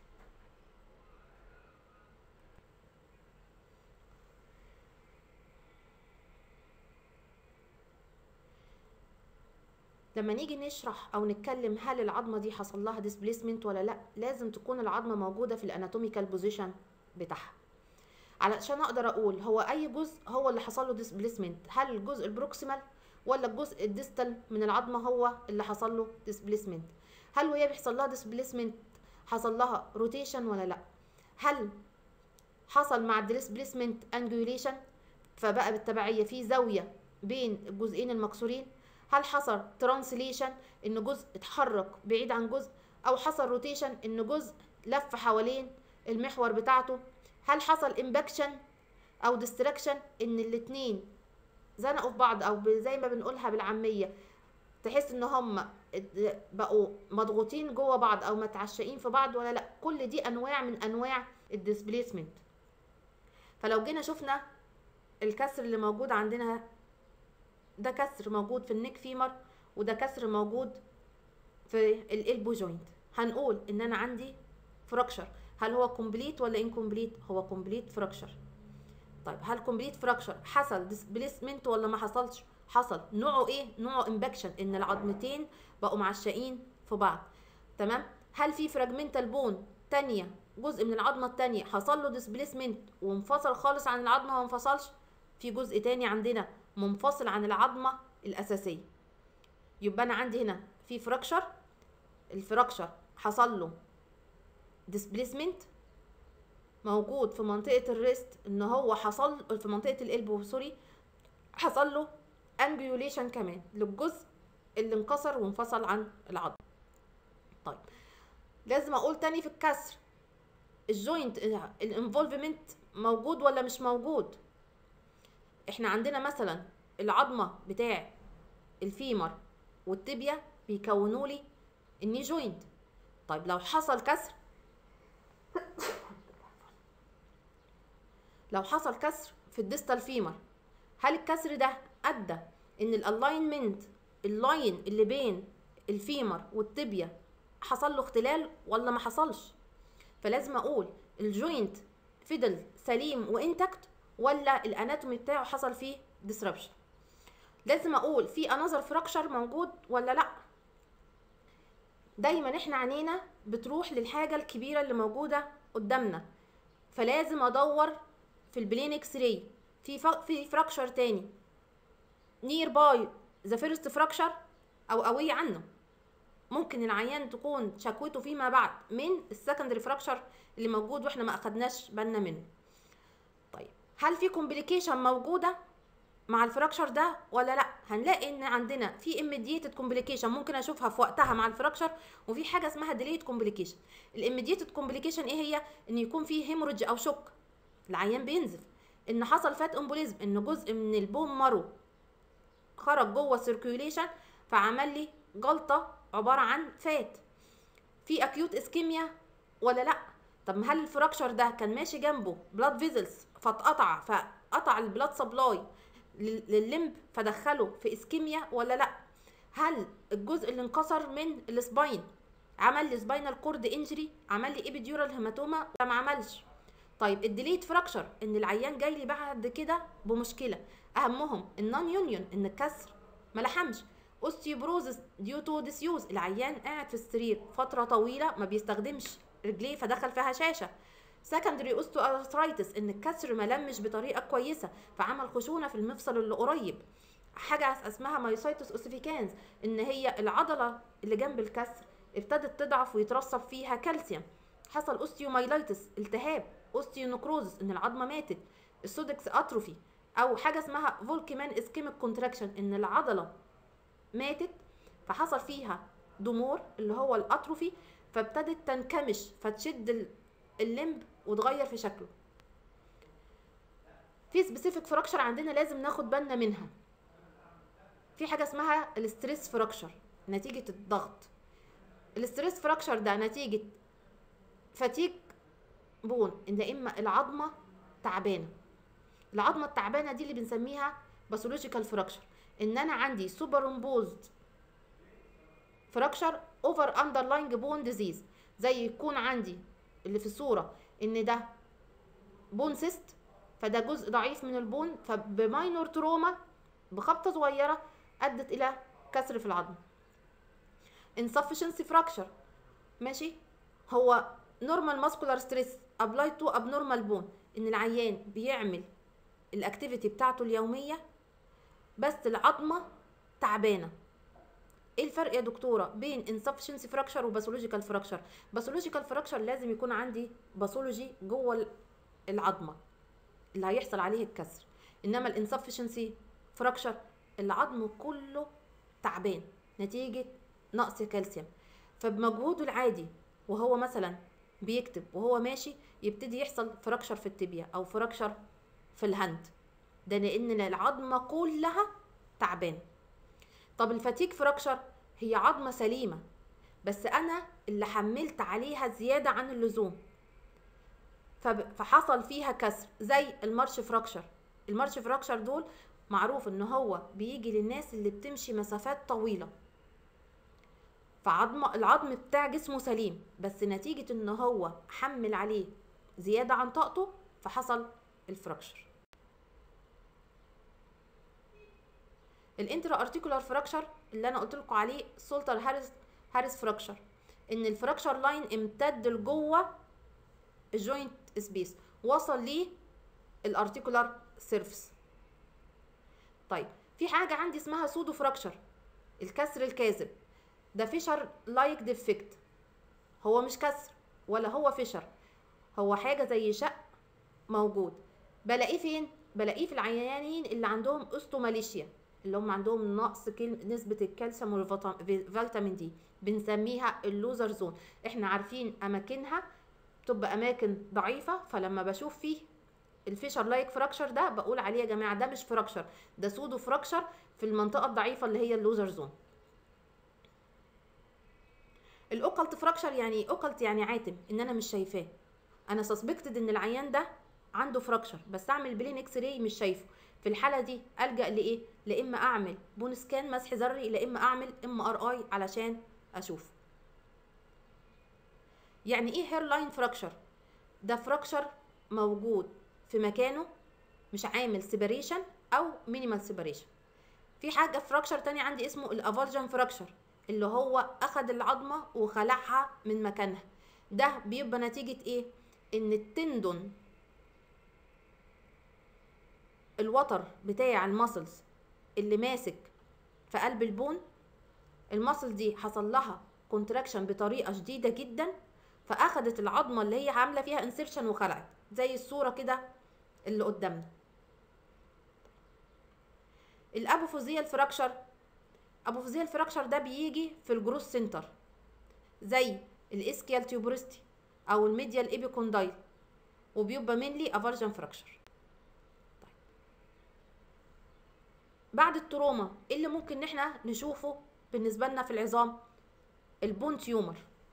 Speaker 1: لما نيجي نشرح او نتكلم هل العظمه دي حصل لها ديسبليسمنت ولا لا لازم تكون العظمه موجوده في الاناتوميكال بوزيشن بتاعها علشان اقدر اقول هو اي جزء هو اللي حصل له ديسبليسمنت هل الجزء البروكسيمال ولا الجزء الديستال من العظمه هو اللي حصل له ديسبليسمنت هل وهي بيحصل لها ديسبليسمنت حصل لها روتيشن ولا لا هل حصل مع الديسبليسمنت انجوليشن فبقى بالتبعيه في زاويه بين الجزئين المكسورين هل حصل ترانسليشن ان جزء اتحرك بعيد عن جزء او حصل روتيشن ان جزء لف حوالين المحور بتاعته هل حصل امباكشن او ديستراكشن ان الاتنين زنقوا في بعض او زي ما بنقولها بالعاميه تحس ان هم بقوا مضغوطين جوه بعض او متعشقين في بعض ولا لا كل دي انواع من انواع الديسبليسمنت فلو جينا شفنا الكسر اللي موجود عندنا ده كسر موجود في النيك فيمر وده كسر موجود في الالبو جوينت هنقول ان انا عندي فراكشر هل هو كومبليت ولا انكومبليت هو كومبليت فراكشر طيب هل كومبليت فراكشر حصل ديسبليسمنت ولا ما حصلش حصل نوعه ايه نوعه امباكشن ان العظمتين بقوا معشقين في بعض تمام هل في فراجمنتال بون تانية جزء من العظمه التانية حصل له ديسبليسمنت وانفصل خالص عن العظمه وما انفصلش في جزء تاني عندنا منفصل عن العظمه الاساسيه يبقى انا عندي هنا في فراكشر الفراكشر حصل له ديسبليسمنت موجود في منطقه الريست ان هو حصل في منطقه القلب سوري حصل له انجيوليشن كمان للجزء اللي انكسر وانفصل عن العظم طيب لازم اقول تاني في الكسر الجوينت الانفولفمنت موجود ولا مش موجود احنا عندنا مثلا العظمه بتاع الفيمر والتبيا بيكونوا لي الني جوينت طيب لو حصل كسر لو حصل كسر في الديستال فيمر هل الكسر ده ادى ان الالاينمنت اللاين اللي بين الفيمر والتبيا حصل له اختلال ولا ما حصلش فلازم اقول الجوينت فضل سليم وانتكت ولا الاناتومي بتاعه حصل فيه disruption لازم اقول في انذر فراكشر موجود ولا لا دايما احنا عينينا بتروح للحاجه الكبيره اللي موجوده قدامنا فلازم ادور في البلين اكس راي في في فراكشر تاني نير باي ذا فيرست فراكشر او قوي عنه ممكن العيان تكون شكوته فيما بعد من السكندري فراكشر اللي موجود واحنا ما اخدناش بالنا منه طيب هل في كومبليكيشن موجوده مع الفراكشر ده ولا لا هنلاقي ان عندنا في immediated كومبليكيشن ممكن اشوفها في وقتها مع الفراكشر وفي حاجه اسمها delayed كومبليكيشن الاميديتد كومبليكيشن ايه هي ان يكون في هيموريدج او شوك العيان بينزف ان حصل فات امبوليزم ان جزء من البون مارو خرج جوه السيركيوليشن فعمل لي جلطه عباره عن فات في اكيوت اسكيميا ولا لا طب هل الفراكشر ده كان ماشي جنبه بلاد فيزلز فاتقطع فقطع البلاد سبلاي لللمب فدخله في اسكيميا ولا لا هل الجزء اللي انكسر من السباين عمل لي سباينال كورد انجري عمل لي ايبيديورال هيماتوما ولا ما عملش طيب الديليت فراكشر ان العيان جاي لي بعد كده بمشكله اهمهم النون يونيون ان الكسر ما لحمش اوستيوبروزس ديو تو ديسيوز العيان قاعد في السرير فتره طويله ما بيستخدمش رجليه فدخل فيها هشاشه سكندري اوستو ارثرايتس ان الكسر ما لمش بطريقه كويسه فعمل خشونه في المفصل اللي قريب حاجه اسمها مايوسايتس اوسيفيكانز ان هي العضله اللي جنب الكسر ابتدت تضعف ويترسب فيها كالسيوم حصل اوستيومايلايتس التهاب اوستيونكروزس ان العظمه ماتت السودكس اتروفي او حاجه اسمها فولكمان اسكيميك كونتراكشن ان العضله ماتت فحصل فيها ضمور اللي هو الاتروفي فابتدت تنكمش فتشد الليمب وتغير في شكله في سبيسيفيك فراكشر عندنا لازم ناخد بالنا منها في حاجه اسمها الاستريس فراكشر نتيجه الضغط الاستريس فراكشر ده نتيجه فتيك بون ان اما العظمه تعبانه العظمه التعبانه دي اللي بنسميها باثولوجيكال فراكشر ان انا عندي سوبر امبوزد فراكشر اوفر اندرلاينج بون ديزيز زي يكون عندي اللي في الصوره ان ده بون سيست فده جزء ضعيف من البون فبماينور تروما بخبطه صغيره ادت الى كسر في العظم insufficiency fracture ماشي هو normal muscular stress applied to abnormal bone ان العيان بيعمل الاكتيفيتي بتاعته اليوميه بس العظمه تعبانه ايه الفرق يا دكتوره بين insufficiency fracture وباثولوجيكال fracture باثولوجيكال fracture لازم يكون عندي باثولوجي جوه العظمه اللي هيحصل عليه الكسر انما الانسفشنسي fracture العظم كله تعبان نتيجه نقص كالسيوم فبمجهوده العادي وهو مثلا بيكتب وهو ماشي يبتدي يحصل فراكشر في التبيا او فراكشر في الهند ده لان العظمه كلها تعبان طب الفاتيك فراكشر هي عظمه سليمه بس انا اللي حملت عليها زياده عن اللزوم فحصل فيها كسر زي المارش فراكشر المارش فراكشر دول معروف ان هو بيجي للناس اللي بتمشي مسافات طويله فعظم العظم بتاع جسمه سليم بس نتيجة ان هو حمل عليه زيادة عن طاقته فحصل الفراكشر الانترا ارتيكولار فراكشر اللي انا قلت لكم عليه سولتر هارس هارس فراكشر ان الفراكشر لاين امتد لجوه الجوينت سبيس وصل ليه الارتيكولار سيرفس طيب في حاجه عندي اسمها سودو فراكشر الكسر الكاذب ده فيشر لايك ديفكت هو مش كسر ولا هو فيشر هو حاجه زي شق موجود بلاقيه فين بلاقيه في العيانين اللي عندهم اوستوماليشيا اللي هم عندهم نقص نسبة الكالسيوم والفيتامين دي بنسميها اللوزر زون احنا عارفين اماكنها بتبقى اماكن ضعيفة فلما بشوف فيه الفيشر لايك فراكشر ده بقول عليه يا جماعه ده مش فراكشر ده سودو فراكشر في المنطقه الضعيفه اللي هي اللوزر زون الاوكلت فراكشر يعني ايه اوكلت يعني عاتم ان انا مش شايفاه انا سسبكتد ان العيان ده عنده فراكشر بس اعمل بلين اكس راي مش شايفه في الحاله دي الجا لايه لا اما اعمل بون سكان مسح ذري لا اما اعمل ام ار اي علشان اشوف يعني ايه هير لاين فراكشر ده فراكشر موجود في مكانه مش عامل سيبريشن او مينيمال سيبريشن في حاجه فراكشر تاني عندي اسمه الافالجن فراكشر اللي هو اخد العظمه وخلعها من مكانها ده بيبقى نتيجه ايه ان التندون الوتر بتاع الماسلز اللي ماسك في قلب البون الماسل دي حصل لها كونتراكشن بطريقه شديده جدا فاخدت العظمه اللي هي عامله فيها انسيرشن وخلعت زي الصوره كده اللي قدامنا الابوفوزيال فراكشر ابوفوزيال فراكشر ده بيجي في الجروس سنتر زي الاسكيال تيوبرستي او الميديال ايبيكوندايل وبيبقى مينلي افرجن فراكشر بعد التروما ايه اللي ممكن ان احنا نشوفه بالنسبه لنا في العظام البون تيومر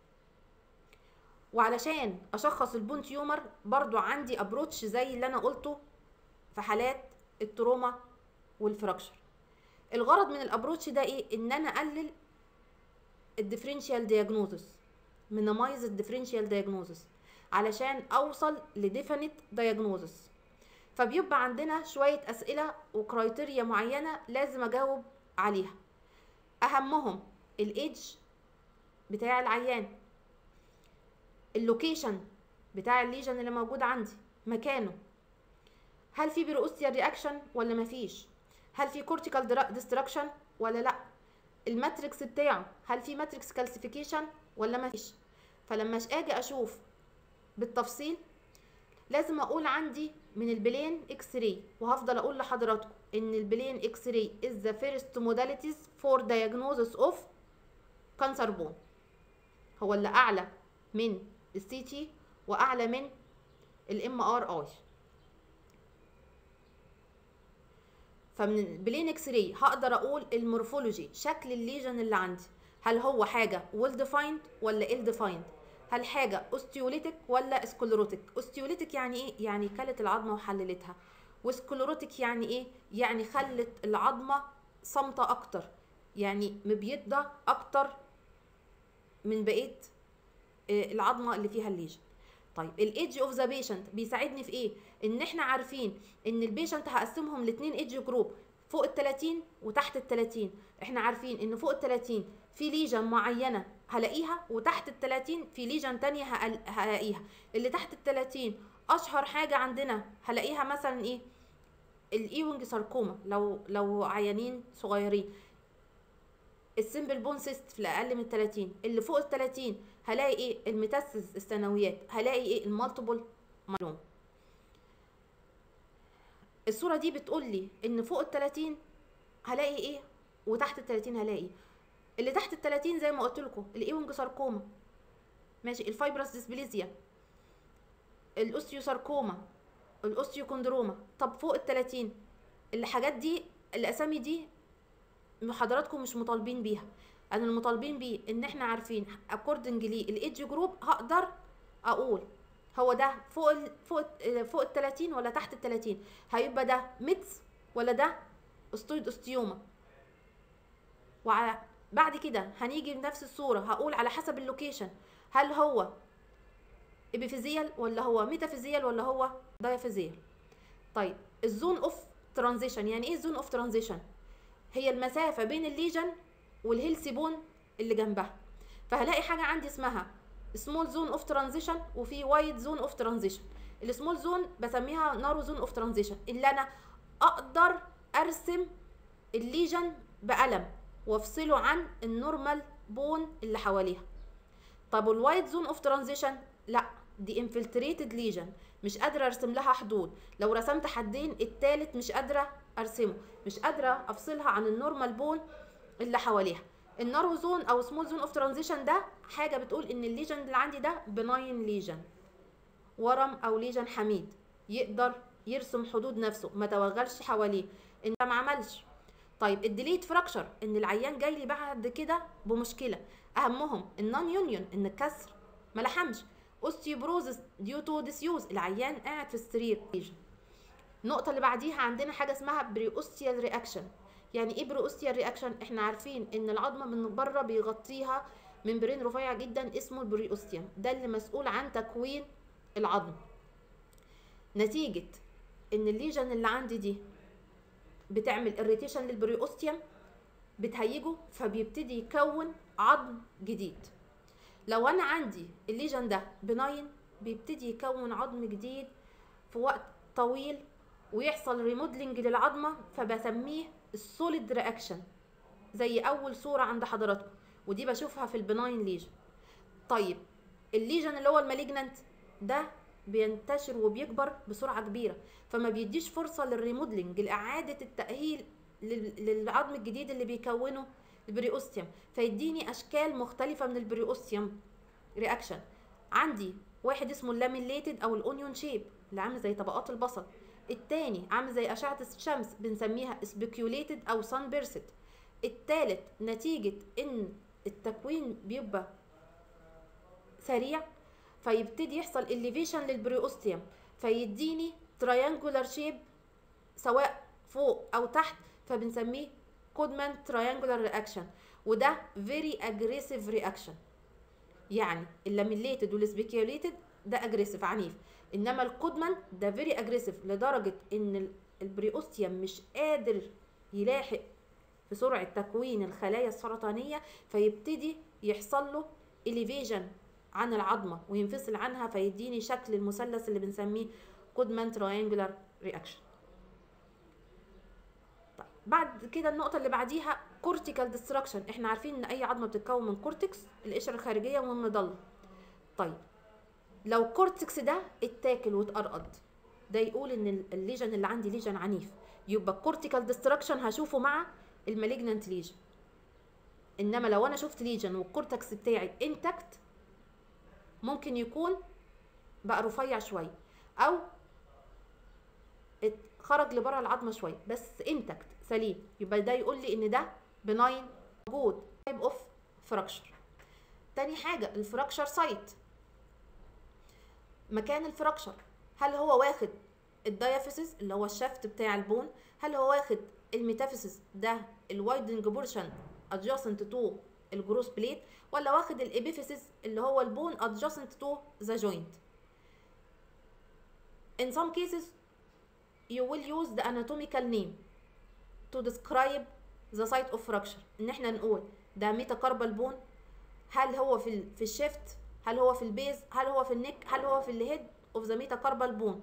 Speaker 1: وعلشان اشخص البون تيومر برضو عندي ابروتش زي اللي انا قلته في حالات التروما والفراكشر الغرض من الابروتش ده ايه ان انا اقلل الديفرنشال دياجنوزس مينيمايز الديفرنشال دياجنوزس علشان اوصل لديفينيت دياجنوزس فبيبقى عندنا شويه اسئله وكرايتيريا معينه لازم اجاوب عليها اهمهم الايدج بتاع العيان اللوكيشن بتاع الليجن اللي موجود عندي مكانه هل في بيروستيال رياكشن ولا مفيش هل في كورتيكال ديستراكشن ولا لا الماتريكس بتاعه هل في ماتريكس كالسيفيكيشن ولا مفيش فلما اجي اشوف بالتفصيل لازم اقول عندي من البلين اكس راي وهفضل اقول لحضراتكم ان البلين اكس راي is the first modalities for diagnosis of cancer bone هو اللي اعلى من السي تي واعلى من الام ار اي فمن البلين اكس راي هقدر اقول المورفولوجي شكل الليجن اللي عندي هل هو حاجه ويل ديفايند ولا ال ديفايند هل حاجه اوستيوليتك ولا سكلروتيك اوستيوليتك يعني ايه يعني كلت العظمه وحللتها وسكلروتيك يعني ايه يعني خلت العظمه صامته اكتر يعني مبيضه اكتر من بقيه العظمه اللي فيها الليجن طيب الايدج اوف ذا بيشنت بيساعدني في ايه ان احنا عارفين ان البيشنت هقسمهم لاتنين ايدج جروب فوق ال 30 وتحت ال 30 احنا عارفين ان فوق ال 30 في ليجن معينه هلاقيها وتحت ال 30 في ليجن تانية هلاقيها اللي تحت ال 30 اشهر حاجه عندنا هلاقيها مثلا ايه الايونج ساركوما لو لو عيانين صغيرين السمبل بون سيست في الاقل من 30 اللي فوق ال 30 هلاقي ايه الميتاسيس الثانويات هلاقي ايه المالتيبل مايلوم الصوره دي بتقول لي ان فوق ال 30 هلاقي ايه وتحت ال 30 هلاقي ايه اللي تحت ال 30 زي ما قلت لكم الايونج ساركوما ماشي الفايبرس ديسبليزيا الاوستيوساركوما الاوستيوكوندروما طب فوق ال 30 الحاجات دي الاسامي دي حضراتكم مش مطالبين بيها انا المطالبين بيه ان احنا عارفين اكوردنج لي الايدج جروب هقدر اقول هو ده فوق ال فوق ال فوق ال 30 ولا تحت ال 30 هيبقى ده ميتس ولا ده استويد استيوما وبعد كده هنيجي بنفس الصوره هقول على حسب اللوكيشن هل هو ابيفيزيال ولا هو ميتافيزيال ولا هو دايافيزيال طيب الزون اوف ترانزيشن يعني ايه الزون اوف ترانزيشن هي المسافه بين الليجن والهيلثي بون اللي جنبها فهلاقي حاجه عندي اسمها سمول زون اوف ترانزيشن وفي وايد زون اوف ترانزيشن السمول زون بسميها نارو زون اوف ترانزيشن اللي انا اقدر ارسم الليجن بقلم وافصله عن النورمال بون اللي حواليها طب والوايد زون اوف ترانزيشن لا دي انفلتريتد ليجن مش قادره ارسم لها حدود لو رسمت حدين التالت مش قادره ارسمه مش قادره افصلها عن النورمال بون اللي حواليها النارو زون او سمول زون اوف ترانزيشن ده حاجه بتقول ان الليجن اللي عندي ده بناين ليجن ورم او ليجن حميد يقدر يرسم حدود نفسه ما توغلش حواليه انت ما عملش طيب الديليت فراكشر ان العيان جاي لي بعد كده بمشكله اهمهم النون يونيون ان الكسر ما لحمش اوستيوبروزس ديو تو ديسيوز العيان قاعد في السرير النقطه اللي بعديها عندنا حاجه اسمها بريوستيال رياكشن يعني ايه بريوستيال رياكشن احنا عارفين ان العظمه من بره بيغطيها ممبرين رفيع جدا اسمه البريوستيوم ده اللي مسؤول عن تكوين العظم نتيجه ان الليجن اللي عندي دي بتعمل اريتيشن للبريوستيوم بتهيجه فبيبتدي يكون عظم جديد لو انا عندي الليجن ده بناين بيبتدي يكون عظم جديد في وقت طويل ويحصل ريموديلنج للعظمه فبسميه السوليد رياكشن زي اول صوره عند حضراتكم ودي بشوفها في البناين ليجن طيب الليجن اللي هو المالجنانت ده بينتشر وبيكبر بسرعه كبيره فما بيديش فرصه للريموديلنج لاعاده التاهيل للعظم الجديد اللي بيكونه البريوستيوم فيديني اشكال مختلفه من البريوستيوم رياكشن عندي واحد اسمه اللاميليتد او الاونيون شيب اللي عامل زي طبقات البصل التاني عامل زي اشعه الشمس بنسميها سبيكيوليتد او سان بيرست التالت نتيجه ان التكوين بيبقى سريع فيبتدي يحصل اليفيشن للبريوستيوم فيديني تريانجولار شيب سواء فوق او تحت فبنسميه كودمان تريانجولار رياكشن وده فيري اجريسيف رياكشن يعني اللاميليتد والسبيكيوليتد ده اجريسيف عنيف انما الكودمان ده فيري اجريسيف لدرجه ان البريوستيوم مش قادر يلاحق في سرعه تكوين الخلايا السرطانيه فيبتدي يحصل له اليفيجن عن العظمه وينفصل عنها فيديني شكل المثلث اللي بنسميه كودمان تراينجولار رياكشن طيب بعد كده النقطه اللي بعديها كورتيكال ديستراكشن احنا عارفين ان اي عظمه بتتكون من كورتكس القشره الخارجيه والمظله طيب لو الكورتكس ده اتاكل واتقرقض ده يقول ان الليجن اللي عندي ليجن عنيف يبقى الكورتيكال ديستراكشن هشوفه مع المالجنانت ليجن انما لو انا شفت ليجن والكورتكس بتاعي انتكت ممكن يكون بقى رفيع شويه او خرج لبره العظمه شويه بس انتكت سليم يبقى ده يقول لي ان ده بناين موجود تايب اوف فراكشر تاني حاجه الفراكشر سايت مكان الفراكشر هل هو واخد الدايافيسيس اللي هو الشفت بتاع البون هل هو واخد الميتافيسيس ده الوايدنج بورشن adjacent تو الجروس بليت ولا واخد الابيفيسيس اللي هو البون adjacent تو ذا joint in some cases you will use the anatomical name to describe the site of fracture ان احنا نقول ده ميتاكاربال بون هل هو في ال في الشيفت هل هو في البيز هل هو في النك هل هو في الهيد اوف ذا ميتاكاربال بون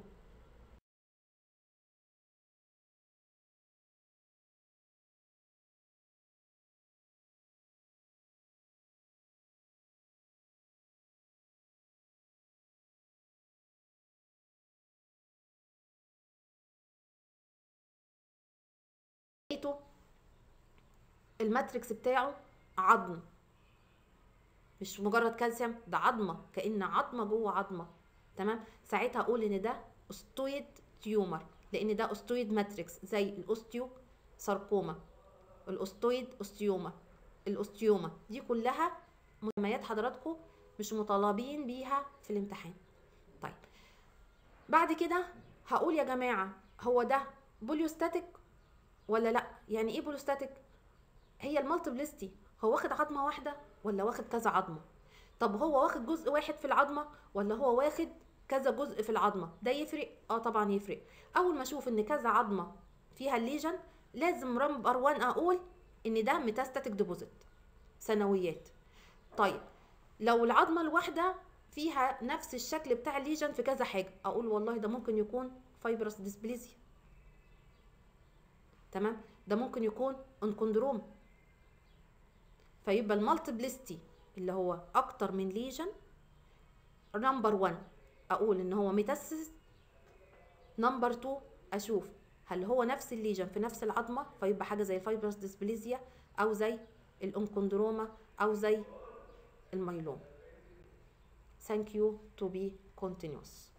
Speaker 1: الماتريكس بتاعه عظم مش مجرد كالسيوم ده عظمه كان عظمه جوه عظمه تمام ساعتها اقول ان ده استويد تيومر لان ده استويد ماتريكس زي الاوستيو ساركوما الاوستويد اوستيوما الاوستيوما دي كلها مسميات حضراتكم مش مطالبين بيها في الامتحان طيب بعد كده هقول يا جماعه هو ده بوليوستاتيك ولا لا يعني ايه بوليوستاتيك هي المالتيبلستي هو واخد عظمه واحده ولا واخد كذا عظمه طب هو واخد جزء واحد في العظمه ولا هو واخد كذا جزء في العظمه ده يفرق اه طبعا يفرق اول ما اشوف ان كذا عظمه فيها الليجن لازم نمبر 1 اقول ان ده ميتاستاتيك ديبوزيت ثانويات طيب لو العظمه الواحده فيها نفس الشكل بتاع الليجن في كذا حاجه اقول والله ده ممكن يكون فايبرس ديسبليزيا تمام ده ممكن يكون انكوندروم فيبقى المالتيبلستي اللي هو اكتر من ليجن نمبر 1 اقول ان هو ميتاسيس نمبر 2 اشوف هل هو نفس الليجن في نفس العظمه فيبقى حاجه زي الفايبرس ديسبليزيا او زي الانكوندروما او زي الميلوم thank you to be continuous